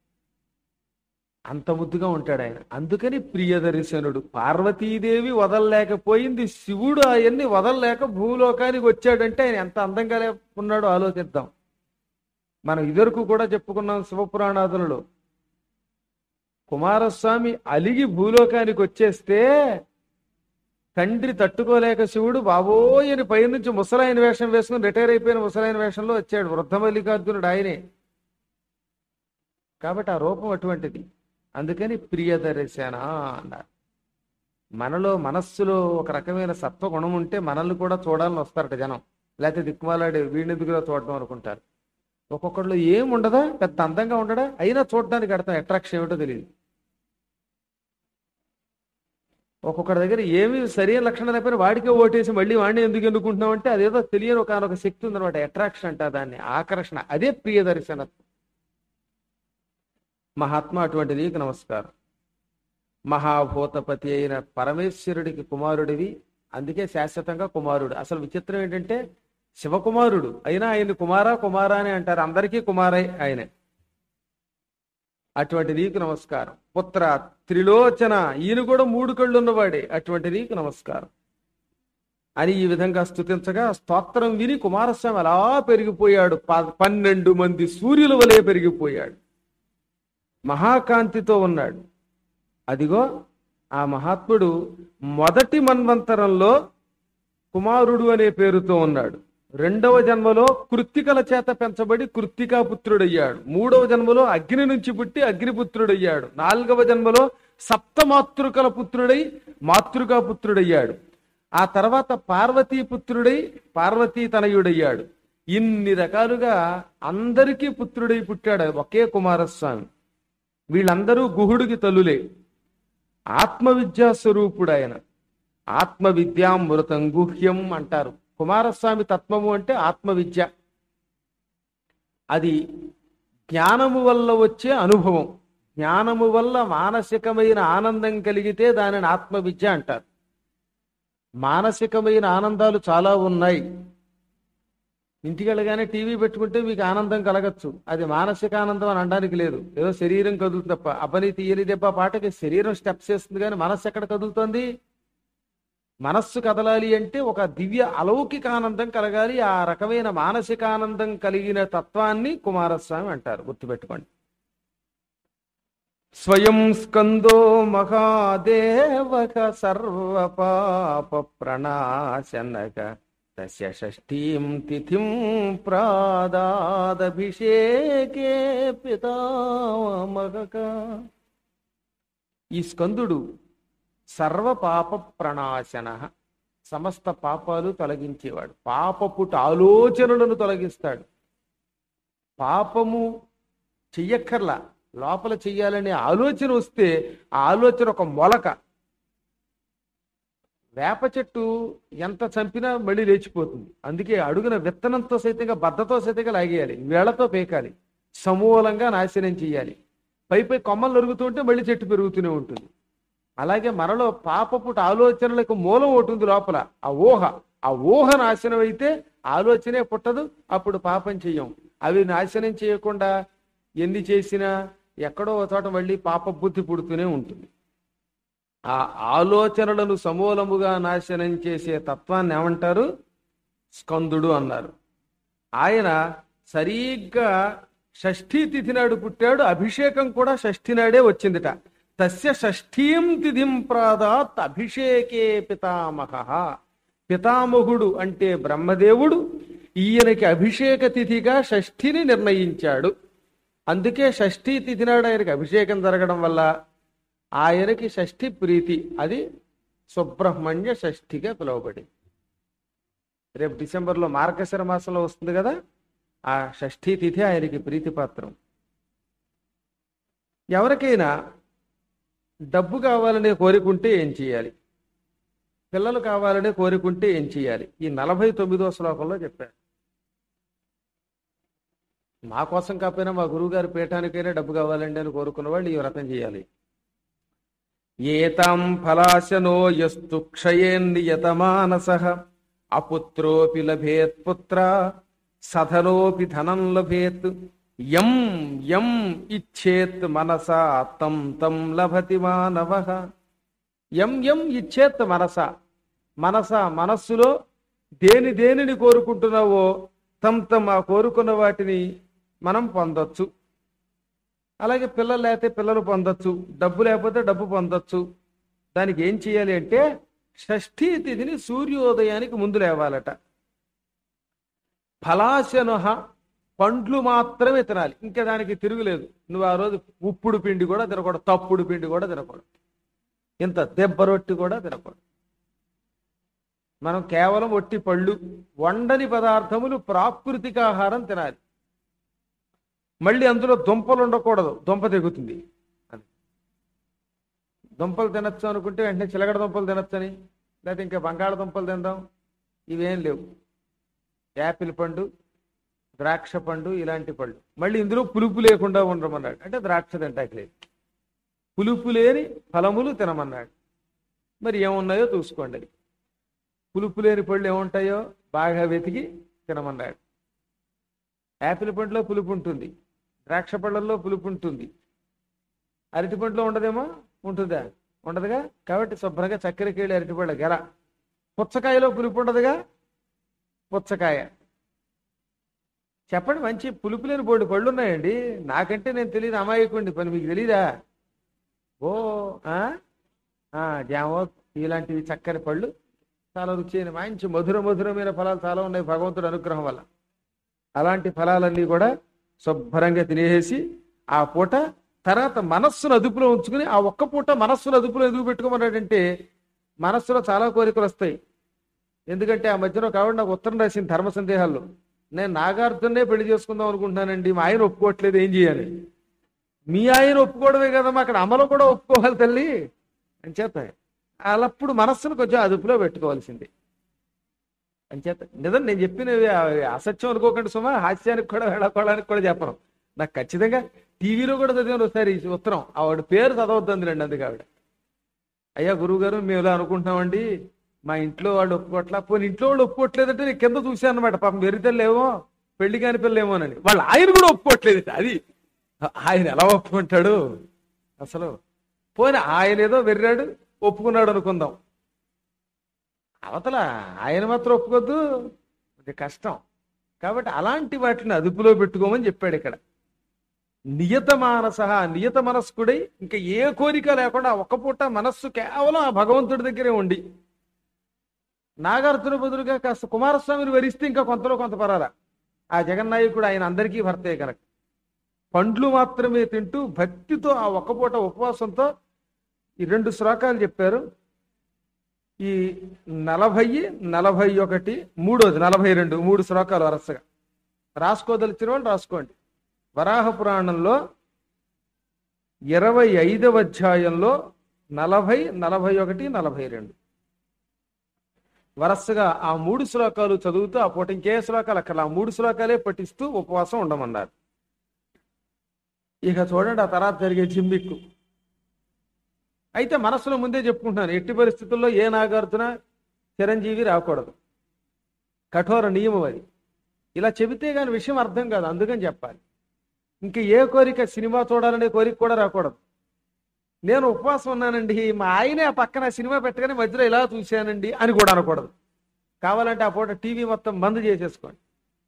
అంత ముద్దుగా ఉంటాడు ఆయన అందుకని ప్రియదర్శనుడు పార్వతీదేవి వదలలేకపోయింది శివుడు ఆయన్ని వదలలేక భూలోకానికి వచ్చాడంటే ఆయన ఎంత అందంగా లే- ఉన్నాడో ఆలోచిద్దాం మనం ఇదివరకు కూడా చెప్పుకున్నాం శివపురాణాదులలో కుమారస్వామి అలిగి భూలోకానికి వచ్చేస్తే తండ్రి తట్టుకోలేక శివుడు బాబోయ్ అని పైనుంచి ముసలాయన వేషం వేసుకుని రిటైర్ అయిపోయిన ముసలాయన వేషంలో వచ్చాడు వృద్ధ మల్లికార్జునుడు ఆయనే కాబట్టి ఆ రూపం అటువంటిది అందుకని ప్రియదర్శన అన్నారు మనలో మనస్సులో ఒక రకమైన సత్వ గుణం ఉంటే మనల్ని కూడా చూడాలని వస్తారట జనం లేకపోతే దిక్కుమాలాడి వీణెందుకులో చూడటం అనుకుంటారు ఒక్కొక్కళ్ళు ఏం ఉండదా పెద్ద అందంగా ఉండడా అయినా చూడడానికి అర్థం అట్రాక్షన్ ఏమిటో తెలియదు ఒక్కొక్కడి దగ్గర ఏమి సరైన లక్షణం లేకపోయినా వాడికే ఓటేసి మళ్ళీ వాడిని ఎందుకు ఎన్నుకుంటున్నాం అంటే అదేదో తెలియని ఒక శక్తి ఉందన్నమాట అట్రాక్షన్ అంట దాన్ని ఆకర్షణ అదే ప్రియదర్శనత్వం మహాత్మా అటువంటి నీకు నమస్కారం మహాభూతపతి అయిన పరమేశ్వరుడికి కుమారుడివి అందుకే శాశ్వతంగా కుమారుడు అసలు విచిత్రం ఏంటంటే శివకుమారుడు అయినా ఆయన కుమారా కుమారా అని అంటారు అందరికీ కుమారై ఆయనే అటువంటి నీకు నమస్కారం పుత్ర త్రిలోచన ఈయన కూడా మూడు కళ్ళు ఉన్నవాడే అటువంటి నీకు నమస్కారం అని ఈ విధంగా స్తుతించగా స్తోత్రం విని కుమారస్వామి అలా పెరిగిపోయాడు ప- పన్నెండు మంది సూర్యుల వలె పెరిగిపోయాడు మహాకాంతితో ఉన్నాడు అదిగో ఆ మహాత్ముడు మొదటి మన్వంతరంలో కుమారుడు అనే పేరుతో ఉన్నాడు రెండవ జన్మలో కృత్తికల చేత పెంచబడి కృత్తికా పుత్రుడయ్యాడు మూడవ జన్మలో అగ్ని నుంచి పుట్టి అగ్నిపుత్రుడయ్యాడు నాలుగవ జన్మలో సప్త మాతృకల పుత్రుడై మాతృకా పుత్రుడయ్యాడు ఆ తర్వాత పార్వతీ పుత్రుడై పార్వతీ తనయుడయ్యాడు ఇన్ని రకాలుగా అందరికీ పుత్రుడై పుట్టాడు ఒకే కుమారస్వామి వీళ్ళందరూ గుహుడికి తల్లులే ఆత్మవిద్యా స్వరూపుడు ఆయన ఆత్మవిద్యామృతం గుహ్యం అంటారు కుమారస్వామి తత్వము అంటే ఆత్మవిద్య అది జ్ఞానము వల్ల వచ్చే అనుభవం జ్ఞానము వల్ల మానసికమైన ఆనందం కలిగితే దానిని ఆత్మవిద్య అంటారు మానసికమైన ఆనందాలు చాలా ఉన్నాయి ఇంటికి వెళ్ళగానే టీవీ పెట్టుకుంటే మీకు ఆనందం కలగచ్చు అది మానసిక ఆనందం అని అనడానికి లేదు ఏదో శరీరం కదులుతుంది తప్ప అపని తీయని దెబ్బ పాటకి శరీరం స్టెప్స్ వేస్తుంది కానీ మనస్సు ఎక్కడ కదులుతోంది మనస్సు కదలాలి అంటే ఒక దివ్య అలౌకిక ఆనందం కలగాలి ఆ రకమైన మానసిక ఆనందం కలిగిన తత్వాన్ని కుమారస్వామి అంటారు గుర్తుపెట్టుకోండి స్వయం స్కందో మహాదేవక సర్వపాప ప్రణాశనక తస్య షష్ఠీం తిథిం ప్రాదాదభిషేకే పితామహక ఈ స్కందుడు సర్వ పాప ప్రణాశన సమస్త పాపాలు తొలగించేవాడు పాపపుట ఆలోచనలను తొలగిస్తాడు పాపము చెయ్యక్కర్లా లోపల చెయ్యాలనే ఆలోచన వస్తే ఆ ఆలోచన ఒక మొలక వేప చెట్టు ఎంత చంపినా మళ్ళీ లేచిపోతుంది అందుకే అడుగున విత్తనంతో సైతంగా బద్దతో సైతంగా లాగేయాలి వేళ్లతో పేకాలి సమూలంగా నాశనం చేయాలి పై పై కొమ్మలు నరుగుతుంటే మళ్ళీ చెట్టు పెరుగుతూనే ఉంటుంది అలాగే మనలో పాపపుట ఆలోచనలకు మూలం ఉంటుంది లోపల ఆ ఊహ ఆ ఊహ నాశనం అయితే ఆలోచనే పుట్టదు అప్పుడు పాపం చెయ్యం అవి నాశనం చేయకుండా ఎన్ని చేసినా ఎక్కడో ఒక చోట మళ్ళీ పాప బుద్ధి పుడుతూనే ఉంటుంది ఆ ఆలోచనలను సమూలముగా నాశనం చేసే తత్వాన్ని ఏమంటారు స్కందుడు అన్నారు ఆయన సరిగ్గా షష్ఠీ తిథి నాడు పుట్టాడు అభిషేకం కూడా షష్ఠి నాడే వచ్చిందిట తస్య షష్ఠీం తిథిం ప్రాదాత్ అభిషేకే పితామహ పితామహుడు అంటే బ్రహ్మదేవుడు ఈయనకి అభిషేక తిథిగా షష్ఠిని నిర్ణయించాడు అందుకే షష్ఠీ తిథి నాడు ఆయనకి అభిషేకం జరగడం వల్ల ఆయనకి షష్ఠి ప్రీతి అది సుబ్రహ్మణ్య షష్ఠిగా పిలువబడింది రేపు డిసెంబర్లో మార్గశిర మాసంలో వస్తుంది కదా ఆ షష్ఠీ తిథి ఆయనకి ప్రీతిపాత్రం ఎవరికైనా డబ్బు కావాలనే కోరికుంటే ఏం చేయాలి పిల్లలు కావాలనే కోరికుంటే ఏం చేయాలి ఈ నలభై తొమ్మిదో శ్లోకంలో చెప్పారు మా కోసం కాకపోయినా మా గురువుగారి పీఠానికైనా డబ్బు కావాలండి అని కోరుకున్న వాళ్ళు ఈ వ్రతం చేయాలి ఏతాం ఫలాశనో యస్తు క్షయేన్నియతమానస అపుత్రోపి లభేత్ పుత్ర సధనోపి ధనం లభేత్ యం యం ఇచ్చేత్ మనసా తం తం లభతి మానవ యం యం ఇచ్చేత్ మనస మనస మనస్సులో దేని దేనిని కోరుకుంటున్నావో తం తం ఆ కోరుకున్న వాటిని మనం పొందొచ్చు అలాగే పిల్లలు లేకపోతే పిల్లలు పొందొచ్చు డబ్బు లేకపోతే డబ్బు పొందొచ్చు దానికి ఏం చేయాలి అంటే షష్ఠీ తిథిని సూర్యోదయానికి ముందు లేవాలట ఫలాశనుహ పండ్లు మాత్రమే తినాలి ఇంకా దానికి తిరుగులేదు నువ్వు ఆ రోజు ఉప్పుడు పిండి కూడా తినకూడదు తప్పుడు పిండి కూడా తినకూడదు ఇంత దెబ్బ రొట్టి కూడా తినకూడదు మనం కేవలం ఒట్టి పళ్ళు వండని పదార్థములు ప్రాకృతిక ఆహారం తినాలి మళ్ళీ అందులో దుంపలు ఉండకూడదు దుంప తెగుతుంది అని దుంపలు తినచ్చు అనుకుంటే వెంటనే చిలకడ దుంపలు తినచ్చని లేకపోతే ఇంకా బంగాళదుంపలు తిందాం ఇవేం లేవు యాపిల్ పండు ద్రాక్ష పండు ఇలాంటి పళ్ళు మళ్ళీ ఇందులో పులుపు లేకుండా ఉండమన్నాడు అంటే ద్రాక్ష తింటాకి లేదు పులుపు లేని ఫలములు తినమన్నాడు మరి ఏమున్నాయో చూసుకోండి అది పులుపు లేని పళ్ళు ఏముంటాయో బాగా వెతికి తినమన్నాడు యాపిల్ పండులో పులుపు ఉంటుంది ద్రాక్ష పళ్ళల్లో పులుపు ఉంటుంది అరటి పండులో ఉండదేమో ఉంటుందా ఉండదుగా కాబట్టి శుభ్రంగా చక్కెరకేళి అరటిపళ్ళ గెల పుచ్చకాయలో పులుపు ఉండదుగా పుచ్చకాయ చెప్పండి మంచి పులుపు లేని బోర్డు పళ్ళు ఉన్నాయండి నాకంటే నేను తెలియదు అమాయకుండి పని మీకు తెలీదా ఓ ఆ? ఆ, జామో ఇలాంటివి చక్కని పళ్ళు చాలా రుచి అయిన మంచి మధుర మధురమైన ఫలాలు చాలా ఉన్నాయి భగవంతుడి అనుగ్రహం వల్ల అలాంటి ఫలాలన్నీ కూడా శుభ్రంగా తినేసి ఆ పూట తర్వాత మనస్సును అదుపులో ఉంచుకుని ఆ ఒక్క పూట మనస్సును అదుపులో ఎందుకు పెట్టుకోమన్నాడంటే మనస్సులో చాలా కోరికలు వస్తాయి ఎందుకంటే ఆ మధ్యన ఒక ఆవిడ నాకు ఉత్తరం రాసింది ధర్మ సందేహాల్లో నేను నాగార్జునే పెళ్లి చేసుకుందాం అనుకుంటున్నానండి మా ఆయన ఒప్పుకోవట్లేదు ఏం చేయాలి మీ ఆయన ఒప్పుకోవడమే కదమ్మా అక్కడ అమలు కూడా ఒప్పుకోవాలి తల్లి అని చేత అలాప్పుడు మనస్సును కొంచెం అదుపులో పెట్టుకోవాల్సింది అని చేత నిజం నేను చెప్పినవి అవి అసత్యం అనుకోకండి సుమా హాస్యానికి కూడా వెళ్ళకోవడానికి కూడా చెప్పను నాకు ఖచ్చితంగా టీవీలో కూడా చదివాను ఒకసారి ఈ ఉత్తరం ఆవిడ పేరు చదవద్దండి రండి అందుకు ఆవిడ అయ్యా గురువు గారు మేము ఇలా అనుకుంటున్నామండి మా ఇంట్లో వాళ్ళు ఒప్పుకోవట్లా పోనీ ఇంట్లో వాళ్ళు ఒప్పుకోవట్లేదంటే నేను కింద చూశాను అనమాట పాపం వెరితల్లేమో పెళ్లి కాని పిల్లలేమోనని వాళ్ళు ఆయన కూడా ఒప్పుకోవట్లేదు అది ఆయన ఎలా ఒప్పుకుంటాడు అసలు పోనీ ఆయన ఏదో వెర్రాడు ఒప్పుకున్నాడు అనుకుందాం అవతల ఆయన మాత్రం ఒప్పుకోద్దు ఇది కష్టం కాబట్టి అలాంటి వాటిని అదుపులో పెట్టుకోమని చెప్పాడు ఇక్కడ నియత మానస నియత మనస్కుడై ఇంకా ఏ కోరిక లేకుండా ఒక్క పూట మనస్సు కేవలం ఆ భగవంతుడి దగ్గరే ఉండి నాగార్జున బదులుగా కాస్త కుమారస్వామిని వరిస్తే ఇంకా కొంతలో కొంత పరాలా ఆ జగన్నాయకుడు ఆయన అందరికీ భర్తే కనుక పండ్లు మాత్రమే తింటూ భక్తితో ఆ ఒక్క పూట ఉపవాసంతో ఈ రెండు శ్లోకాలు చెప్పారు ఈ నలభై నలభై ఒకటి మూడోది నలభై రెండు మూడు శ్లోకాలు వరుసగా రాసుకోదలిచిన వాళ్ళు రాసుకోండి వరాహ పురాణంలో ఇరవై ఐదవ అధ్యాయంలో నలభై నలభై ఒకటి నలభై రెండు వరసగా ఆ మూడు శ్లోకాలు చదువుతూ ఆ పూట ఇంకే శ్లోకాలు అక్కడ ఆ మూడు శ్లోకాలే పఠిస్తూ ఉపవాసం ఉండమన్నారు ఇక చూడండి ఆ తర్వాత జరిగే జిమ్మిక్కు అయితే మనసులో ముందే చెప్పుకుంటున్నాను ఎట్టి పరిస్థితుల్లో ఏ నాగార్జున చిరంజీవి రాకూడదు కఠోర నియమం అది ఇలా చెబితే కానీ విషయం అర్థం కాదు అందుకని చెప్పాలి ఇంక ఏ కోరిక సినిమా చూడాలనే కోరిక కూడా రాకూడదు నేను ఉపవాసం ఉన్నానండి మా ఆయనే ఆ పక్కన సినిమా పెట్టగానే మధ్యలో ఇలా చూశానండి అని కూడా అనకూడదు కావాలంటే ఆ పూట టీవీ మొత్తం బంద్ చేసేసుకోండి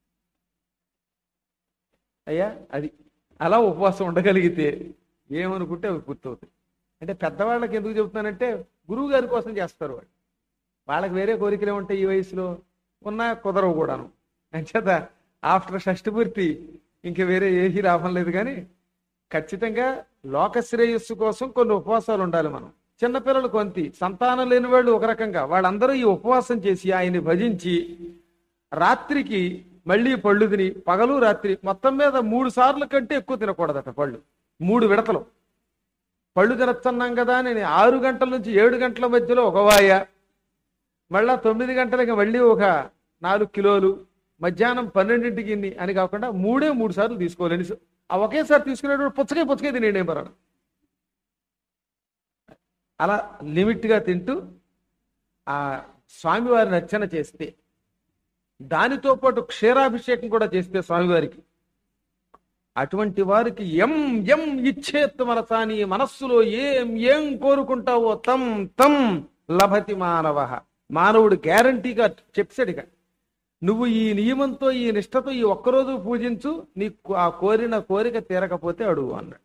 అయ్యా అది అలా ఉపవాసం ఉండగలిగితే ఏమనుకుంటే అవి గుర్తవుతాయి అంటే పెద్దవాళ్ళకి ఎందుకు చెబుతున్నానంటే గురువు గారి కోసం చేస్తారు వాళ్ళు వాళ్ళకి వేరే కోరికలే ఉంటాయి ఈ వయసులో ఉన్నా కుదరవు కూడాను అంచేత ఆఫ్టర్ షష్టి పూర్తి ఇంక వేరే ఏమీ లాభం లేదు కానీ ఖచ్చితంగా లోక శ్రేయస్సు కోసం కొన్ని ఉపవాసాలు ఉండాలి మనం చిన్నపిల్లలు కొంతి సంతానం లేని వాళ్ళు ఒక రకంగా వాళ్ళందరూ ఈ ఉపవాసం చేసి ఆయన్ని భజించి రాత్రికి మళ్ళీ పళ్ళు తిని పగలు రాత్రి మొత్తం మీద మూడు సార్లు కంటే ఎక్కువ తినకూడదట పళ్ళు మూడు విడతలు పళ్ళు తినచ్చన్నాం కదా నేను ఆరు గంటల నుంచి ఏడు గంటల మధ్యలో ఒక వాయ మళ్ళా తొమ్మిది గంటలకి మళ్ళీ ఒక నాలుగు కిలోలు మధ్యాహ్నం పన్నెండింటికి ఇన్ని అని కాకుండా మూడే మూడు సార్లు తీసుకోవాలని ఆ ఒకేసారి తీసుకునేటప్పుడు పుచ్చకాయ పుచ్చకాయ తినేయండి పరాడు అలా లిమిట్గా తింటూ ఆ స్వామివారిని అర్చన చేస్తే దానితో పాటు క్షీరాభిషేకం కూడా చేస్తే స్వామివారికి అటువంటి వారికి ఎం ఎం ఇచ్చేత్తు మనసాని మనస్సులో ఏం ఏం కోరుకుంటావో తం తం లభతి మానవ మానవుడు గ్యారంటీగా చెప్పాడు ఇక నువ్వు ఈ నియమంతో ఈ నిష్టతో ఈ ఒక్కరోజు పూజించు నీకు ఆ కోరిన కోరిక తీరకపోతే అడుగు అన్నాడు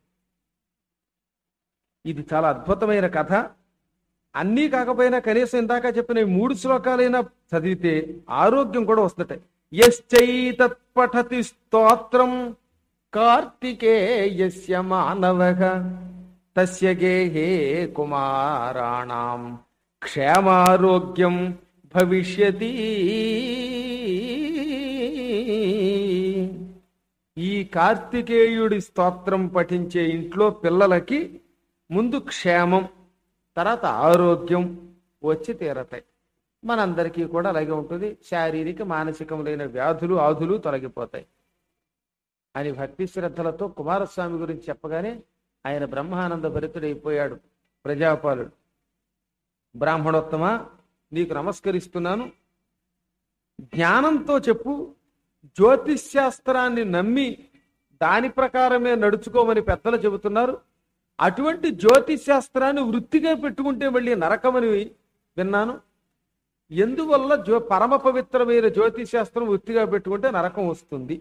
ఇది చాలా అద్భుతమైన కథ అన్నీ కాకపోయినా కనీసం ఇందాక చెప్పిన ఈ మూడు శ్లోకాలైనా చదివితే ఆరోగ్యం కూడా వస్తుంటాయి ఎశ్చైతత్పఠతి స్తోత్రం కార్తికేయస్య మానవః తస్య గేహే కుమారాణం క్షేమారోగ్యం భవిష్యతి ఈ కార్తికేయుడి స్తోత్రం పఠించే ఇంట్లో పిల్లలకి ముందు క్షేమం తర్వాత ఆరోగ్యం వచ్చి తీరతాయి మనందరికీ కూడా అలాగే ఉంటుంది శారీరక మానసికములైన వ్యాధులు ఆధులు తొలగిపోతాయి అని భక్తి శ్రద్ధలతో కుమారస్వామి గురించి చెప్పగానే ఆయన బ్రహ్మానంద భరితుడైపోయాడు ప్రజాపాలుడు బ్రాహ్మణోత్తమ నీకు నమస్కరిస్తున్నాను జ్ఞానంతో చెప్పు జ్యోతిష్శాస్త్రాన్ని నమ్మి దాని ప్రకారమే నడుచుకోమని పెద్దలు చెబుతున్నారు అటువంటి జ్యోతిశాస్త్రాన్ని వృత్తిగా పెట్టుకుంటే మళ్ళీ నరకమని విన్నాను ఎందువల్ల జ్యో పరమ పవిత్రమైన జ్యోతిశాస్త్రం వృత్తిగా పెట్టుకుంటే నరకం వస్తుంది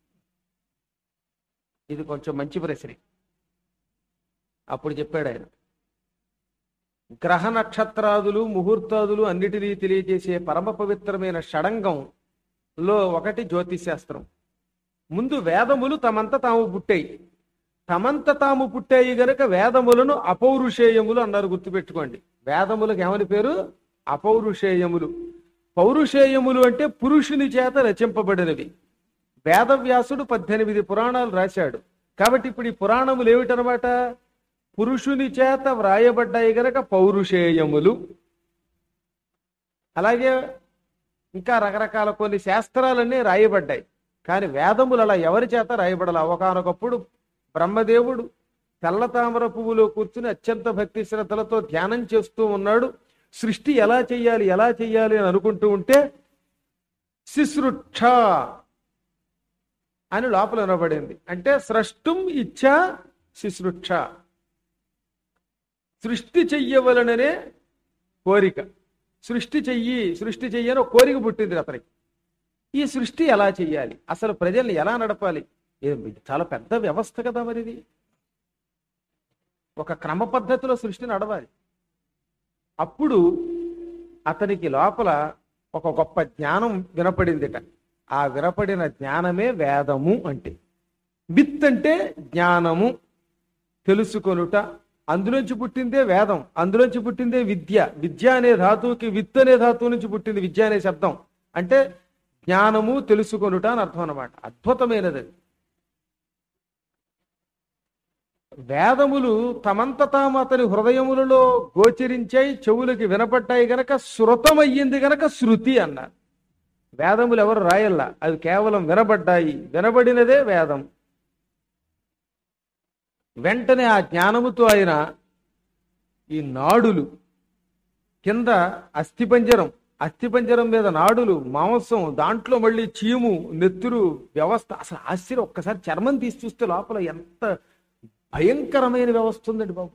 ఇది కొంచెం మంచి ప్రశ్న అప్పుడు చెప్పాడు ఆయన గ్రహ నక్షత్రాదులు ముహూర్తాదులు అన్నిటినీ తెలియజేసే పరమ పవిత్రమైన షడంగంలో ఒకటి జ్యోతిశాస్త్రం ముందు వేదములు తమంత తాము పుట్టాయి తమంత తాము పుట్టాయి గనక వేదములను అపౌరుషేయములు అన్నారు గుర్తుపెట్టుకోండి వేదములకు ఏమని పేరు అపౌరుషేయములు పౌరుషేయములు అంటే పురుషుని చేత రచింపబడినవి వేదవ్యాసుడు పద్దెనిమిది పురాణాలు రాశాడు కాబట్టి ఇప్పుడు ఈ పురాణములు ఏమిటనమాట పురుషుని చేత వ్రాయబడ్డాయి గనక పౌరుషేయములు అలాగే ఇంకా రకరకాల కొన్ని శాస్త్రాలన్నీ రాయబడ్డాయి కానీ వేదములు అలా ఎవరి చేత రాయబడాల ఒకనొకప్పుడు బ్రహ్మదేవుడు తెల్ల తామర పువ్వులో కూర్చుని అత్యంత భక్తి శ్రద్ధలతో ధ్యానం చేస్తూ ఉన్నాడు సృష్టి ఎలా చెయ్యాలి ఎలా చెయ్యాలి అని అనుకుంటూ ఉంటే శిశృక్ష అని లోపల వినబడింది అంటే స్రష్టం ఇచ్చా శిశృక్ష సృష్టి చెయ్యవలననే కోరిక సృష్టి చెయ్యి సృష్టి చెయ్యని ఒక కోరిక పుట్టింది అతనికి ఈ సృష్టి ఎలా చెయ్యాలి అసలు ప్రజల్ని ఎలా నడపాలి ఏ- ఇది చాలా పెద్ద వ్యవస్థ కదా మరి ఇది ఒక క్రమ పద్ధతిలో సృష్టి నడవాలి అప్పుడు అతనికి లోపల ఒక గొప్ప జ్ఞానం వినపడిందిట ఆ వినపడిన జ్ఞానమే వేదము అంటే విత్ అంటే జ్ఞానము తెలుసుకొనుట అందులోంచి పుట్టిందే వేదం అందులోంచి పుట్టిందే విద్య విద్య అనే ధాతువుకి విత్ అనే ధాతువు నుంచి పుట్టింది విద్య అనే శబ్దం అంటే జ్ఞానము తెలుసుకొనుట అని అర్థం అన్నమాట అద్భుతమైనది అది వేదములు తమంత తాము అతని హృదయములలో గోచరించాయి చెవులకి వినపడ్డాయి గనక శృతమయ్యింది గనక శృతి అన్నారు వేదములు ఎవరు రాయల్లా అవి కేవలం వినబడ్డాయి వినబడినదే వేదం వెంటనే ఆ జ్ఞానముతో ఆయన ఈ నాడులు కింద అస్థిపంజరం అస్థిపంజరం మీద నాడులు మాంసం దాంట్లో మళ్ళీ చీము నెత్తురు వ్యవస్థ అసలు ఆశ్చర్యం ఒక్కసారి చర్మం తీసి చూస్తే లోపల ఎంత భయంకరమైన వ్యవస్థ ఉందండి బాబు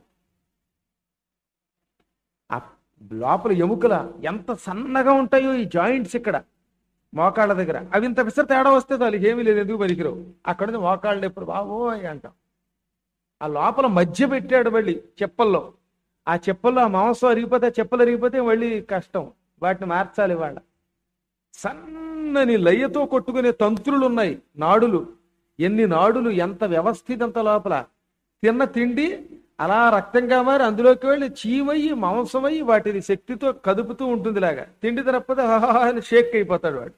ఆ లోపల ఎముకల ఎంత సన్నగా ఉంటాయో ఈ జాయింట్స్ ఇక్కడ మోకాళ్ళ దగ్గర అవి ఇంత విసర తేడా వస్తే దానికి ఏమీ లేదు ఎందుకు పనికిరావు అక్కడ నుంచి మోకాళ్ళు ఎప్పుడు బాబోయ్ అంటాం ఆ లోపల మధ్య పెట్టాడు మళ్ళీ చెప్పల్లో ఆ చెప్పల్లో ఆ మాంసం అరిగిపోతే ఆ చెప్పలు అరిగిపోతే మళ్ళీ కష్టం వాటిని మార్చాలి వాళ్ళ సన్నని లయ్యతో కొట్టుకునే తంత్రులు ఉన్నాయి నాడులు ఎన్ని నాడులు ఎంత వ్యవస్థితంత లోపల తిన్న తిండి అలా రక్తంగా మారి అందులోకి వెళ్ళి చీమయ్యి మాంసమయ్యి వాటిని శక్తితో కదుపుతూ ఉంటుంది లాగా తిండి తినకపోతే హాహా అని షేక్ అయిపోతాడు వాడు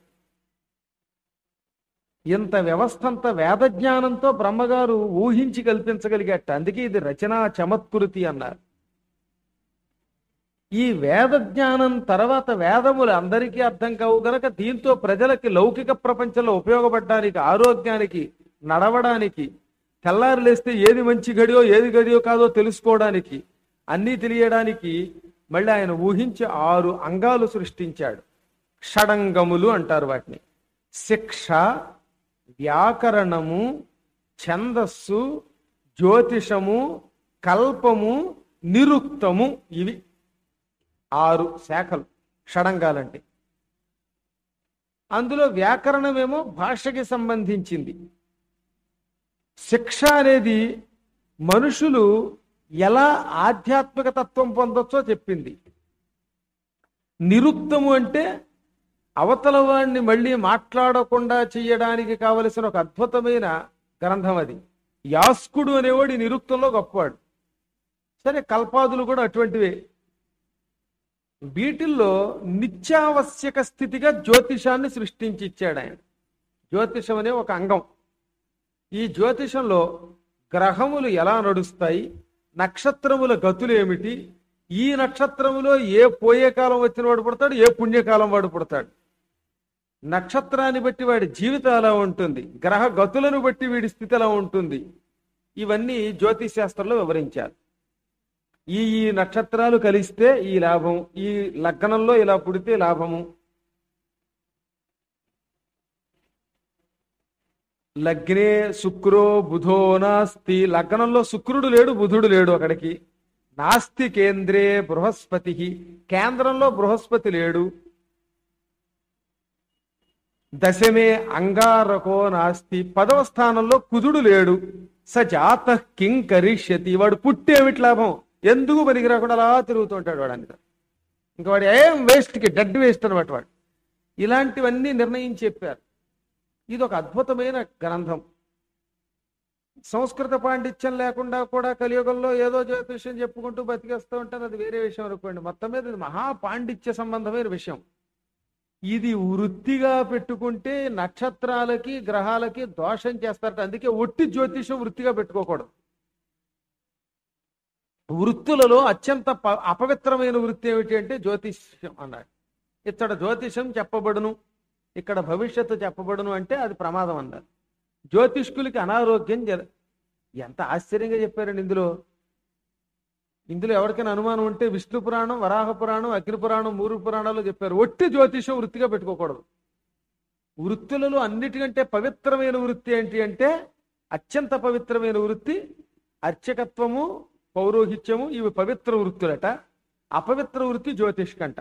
ఇంత వ్యవస్థ అంతా వేద జ్ఞానంతో బ్రహ్మగారు ఊహించి కల్పించగలిగేట అందుకే ఇది రచనా చమత్కృతి అన్నారు ఈ వేద జ్ఞానం తర్వాత వేదములు అందరికీ అర్థం కావు గనక దీంతో ప్రజలకి లౌకిక ప్రపంచంలో ఉపయోగపడడానికి ఆరోగ్యానికి నడవడానికి తెల్లారు లేస్తే ఏది మంచి గడియో ఏది గడియో కాదో తెలుసుకోవడానికి అన్నీ తెలియడానికి మళ్ళీ ఆయన ఊహించి ఆరు అంగాలు సృష్టించాడు షడంగములు అంటారు వాటిని శిక్ష వ్యాకరణము ఛందస్సు జ్యోతిషము కల్పము నిరుక్తము ఇవి ఆరు శాఖలు షడంగాలంటే అందులో వ్యాకరణమేమో భాషకి సంబంధించింది శిక్ష అనేది మనుషులు ఎలా ఆధ్యాత్మిక తత్వం పొందొచ్చో చెప్పింది నిరుక్తము అంటే అవతల వాడిని మళ్ళీ మాట్లాడకుండా చేయడానికి కావలసిన ఒక అద్భుతమైన గ్రంథం అది యాస్కుడు అనేవాడు ఈ నిరుక్తంలో గొప్పవాడు సరే కల్పాదులు కూడా అటువంటివే వీటిల్లో నిత్యావశ్యక స్థితిగా జ్యోతిషాన్ని సృష్టించి ఇచ్చాడు ఆయన జ్యోతిషం అనే ఒక అంగం ఈ జ్యోతిషంలో గ్రహములు ఎలా నడుస్తాయి నక్షత్రముల గతులు ఏమిటి ఈ నక్షత్రములో ఏ పోయే కాలం వచ్చిన వాడు పుడతాడు ఏ పుణ్యకాలం వాడు పుడతాడు నక్షత్రాన్ని బట్టి వాడి జీవితం ఎలా ఉంటుంది గ్రహ గతులను బట్టి వీడి స్థితి ఎలా ఉంటుంది ఇవన్నీ జ్యోతిష్ శాస్త్రంలో వివరించారు ఈ ఈ నక్షత్రాలు కలిస్తే ఈ లాభం ఈ లగ్నంలో ఇలా పుడితే లాభము లగ్నే శుక్రో బుధో నాస్తి లగ్నంలో శుక్రుడు లేడు బుధుడు లేడు అక్కడికి నాస్తి కేంద్రే బృహస్పతి కేంద్రంలో బృహస్పతి లేడు దశమే అంగారకో నాస్తి పదవ స్థానంలో కుదుడు లేడు స జాత కిం కరిష్యతి వాడు పుట్టేమిటి లాభం ఎందుకు పనికి రాకుండా అలా తిరుగుతూ ఉంటాడు వాడు అంత ఇంకా వాడు ఏం వేస్ట్కి డెడ్ వేస్ట్ అనమాట వాడు ఇలాంటివన్నీ నిర్ణయించి చెప్పారు ఇది ఒక అద్భుతమైన గ్రంథం సంస్కృత పాండిత్యం లేకుండా కూడా కలియుగంలో ఏదో జ్యోతిష్యం చెప్పుకుంటూ బతికేస్తూ ఉంటారు అది వేరే విషయం అనుకోండి మొత్తం మీద ఇది మహా పాండిత్య సంబంధమైన విషయం ఇది వృత్తిగా పెట్టుకుంటే నక్షత్రాలకి గ్రహాలకి దోషం చేస్తారట అందుకే ఒట్టి జ్యోతిషం వృత్తిగా పెట్టుకోకూడదు వృత్తులలో అత్యంత ప- అపవిత్రమైన వృత్తి ఏమిటి అంటే జ్యోతిష్యం అన్నాడు ఇక్కడ జ్యోతిషం చెప్పబడును ఇక్కడ భవిష్యత్తు చెప్పబడును అంటే అది ప్రమాదం అన్నారు జ్యోతిష్కులకి అనారోగ్యం జర ఎంత ఆశ్చర్యంగా చెప్పారండి ఇందులో ఇందులో ఎవరికైనా అనుమానం ఉంటే విష్ణు పురాణం వరాహ పురాణం అగ్ని పురాణం మూరు పురాణాలు చెప్పారు ఒట్టి జ్యోతిషం వృత్తిగా పెట్టుకోకూడదు వృత్తులలో అన్నిటికంటే పవిత్రమైన వృత్తి ఏంటి అంటే అత్యంత పవిత్రమైన వృత్తి అర్చకత్వము పౌరోహిత్యము ఇవి పవిత్ర వృత్తులట అపవిత్ర వృత్తి జ్యోతిష్కంట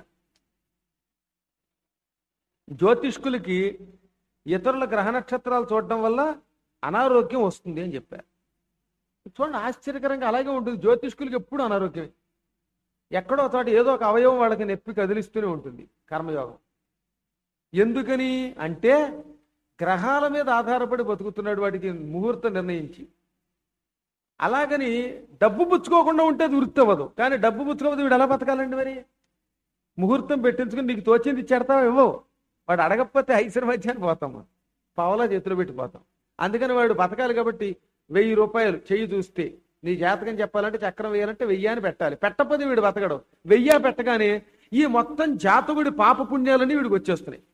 జ్యోతిష్కులకి ఇతరుల గ్రహ నక్షత్రాలు చూడడం వల్ల అనారోగ్యం వస్తుంది అని చెప్పారు చూడండి ఆశ్చర్యకరంగా అలాగే ఉంటుంది జ్యోతిష్కులకి ఎప్పుడు అనారోగ్యమే ఎక్కడో చోట ఏదో ఒక అవయవం వాళ్ళకి నొప్పి కదిలిస్తూనే ఉంటుంది కర్మయోగం ఎందుకని అంటే గ్రహాల మీద ఆధారపడి బతుకుతున్నాడు వాటికి ముహూర్తం నిర్ణయించి అలాగని డబ్బు పుచ్చుకోకుండా ఉంటే అది వృత్తి అవ్వదు కానీ డబ్బు పుచ్చుకోవద్దు వీడు ఎలా బతకాలండి మరి ముహూర్తం పెట్టించుకుని నీకు తోచింది ఇచ్చేడతావా ఇవ్వవు వాడు అడగకపోతే ఐశ్వర్ మధ్యాన్ని పోతాం మనం. పావలా చేతిలో పెట్టిపోతాం అందుకని వాడు బతకాలి కాబట్టి వెయ్యి రూపాయలు చెయ్యి చూస్తే నీ జాతకం చెప్పాలంటే చక్రం వేయాలంటే వెయ్యి అని పెట్టాలి పెట్టకపోతే వీడు బతకడు వెయ్యా పెట్టగానే ఈ మొత్తం జాతకుడి పాప పుణ్యాలన్నీ వీడికి వచ్చేస్తున్నాయి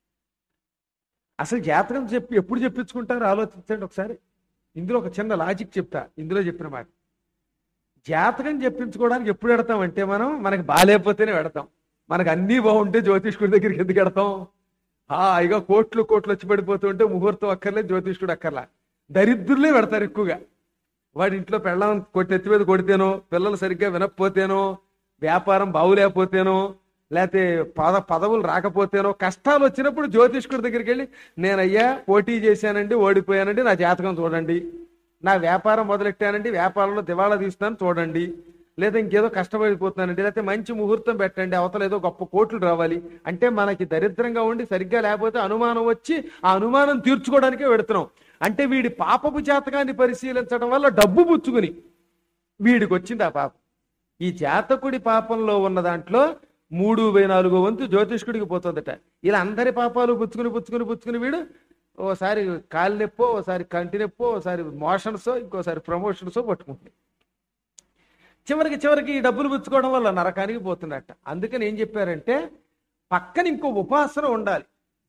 అసలు జాతకం చెప్పి ఎప్పుడు చెప్పించుకుంటారో ఆలోచించండి ఒకసారి ఇందులో ఒక చిన్న లాజిక్ చెప్తా ఇందులో చెప్పిన మాట జాతకం చెప్పించుకోవడానికి ఎప్పుడు పెడతాం మనం మనకి బాగాలేకపోతేనే పెడతాం మనకు అన్నీ బాగుంటే జ్యోతిష్కుడి దగ్గరికి ఎందుకు పెడతాం హాయిగా కోట్లు కోట్లు వచ్చి పడిపోతుంటే ముహూర్తం అక్కర్లేదు జ్యోతిష్కుడు అక్కర్లా దరిద్రులే పెడతారు ఎక్కువగా వాడి ఇంట్లో పెళ్ళం కొట్టి ఎత్తి మీద కొడితేనో పిల్లలు సరిగ్గా వినకపోతేనో వ్యాపారం బాగులేకపోతేనో లేకపోతే పద పదవులు రాకపోతేనో కష్టాలు వచ్చినప్పుడు జ్యోతిష్కుడి దగ్గరికి వెళ్ళి నేనయ్యా పోటీ చేశానండి ఓడిపోయానండి నా జాతకం చూడండి నా వ్యాపారం మొదలెట్టానండి వ్యాపారంలో దివాళా తీస్తాను చూడండి లేదా ఇంకేదో కష్టపడిపోతున్నానండి లేకపోతే మంచి ముహూర్తం పెట్టండి అవతల ఏదో గొప్ప కోట్లు రావాలి అంటే మనకి దరిద్రంగా ఉండి సరిగ్గా లేకపోతే అనుమానం వచ్చి ఆ అనుమానం తీర్చుకోవడానికే పెడుతున్నాం అంటే వీడి పాపపు జాతకాన్ని పరిశీలించడం వల్ల డబ్బు పుచ్చుకుని వీడికి వచ్చింది ఆ పాపం ఈ జాతకుడి పాపంలో ఉన్న దాంట్లో మూడు బై నాలుగో వంతు జ్యోతిష్కుడికి పోతుందట ఇలా అందరి పాపాలు పుచ్చుకుని పుచ్చుకుని పుచ్చుకుని వీడు ఓసారి కాలు నొప్పో ఓసారి కంటి నొప్పో ఓసారి మోషన్స్ ఇంకోసారి ప్రమోషన్స్ పట్టుకుంటుంది చివరికి చివరికి ఈ డబ్బులు పుచ్చుకోవడం వల్ల నరకానికి పోతున్నట్ట అందుకని ఏం చెప్పారంటే పక్కన ఇంకో ఉపాసన ఉండాలి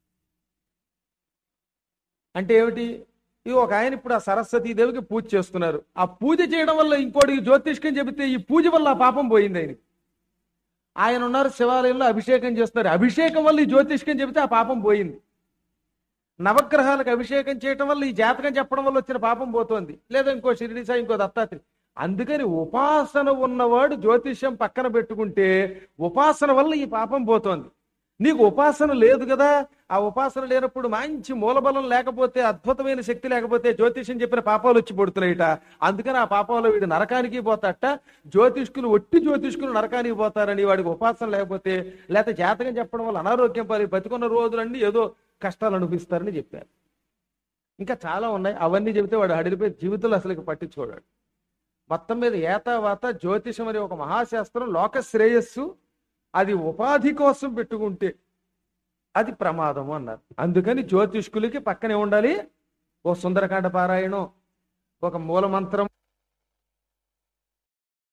అంటే ఏమిటి ఈ ఒక ఆయన ఇప్పుడు ఆ సరస్వతీదేవికి పూజ చేస్తున్నారు ఆ పూజ చేయడం వల్ల ఇంకోటి జ్యోతిష్కం చెబితే ఈ పూజ వల్ల ఆ పాపం పోయింది ఆయనకి ఆయన ఉన్నారు శివాలయంలో అభిషేకం చేస్తున్నారు అభిషేకం వల్ల ఈ జ్యోతిష్కం చెబితే ఆ పాపం పోయింది నవగ్రహాలకు అభిషేకం చేయటం వల్ల ఈ జాతకం చెప్పడం వల్ల వచ్చిన పాపం పోతోంది లేదా ఇంకో షిరిడి సాయి ఇంకో దత్తాత్రి అందుకని ఉపాసన ఉన్నవాడు జ్యోతిష్యం పక్కన పెట్టుకుంటే ఉపాసన వల్ల ఈ పాపం పోతోంది నీకు ఉపాసన లేదు కదా ఆ ఉపాసన లేనప్పుడు మంచి మూలబలం లేకపోతే అద్భుతమైన శక్తి లేకపోతే జ్యోతిష్యం చెప్పిన పాపాలు వచ్చి పడుతున్నాయిట అందుకని ఆ పాపంలో వీడు నరకానికి పోతాట జ్యోతిష్కులు ఒట్టి జ్యోతిష్కులు నరకానికి పోతారని వాడికి ఉపాసన లేకపోతే లేకపోతే జాతకం చెప్పడం వల్ల అనారోగ్యం పాలి బతికున్న రోజులన్నీ ఏదో కష్టాలు అనిపిస్తారని చెప్పారు ఇంకా చాలా ఉన్నాయి అవన్నీ చెబితే వాడు అడిగిపోయి జీవితంలో అసలు పట్టించుకోడాడు మొత్తం మీద ఏతావాత జ్యోతిషం అనే ఒక మహాశాస్త్రం లోక శ్రేయస్సు అది ఉపాధి కోసం పెట్టుకుంటే అది ప్రమాదము అన్నారు అందుకని జ్యోతిష్కులకి పక్కనే ఉండాలి ఓ సుందరకాండ పారాయణం ఒక మూల మంత్రం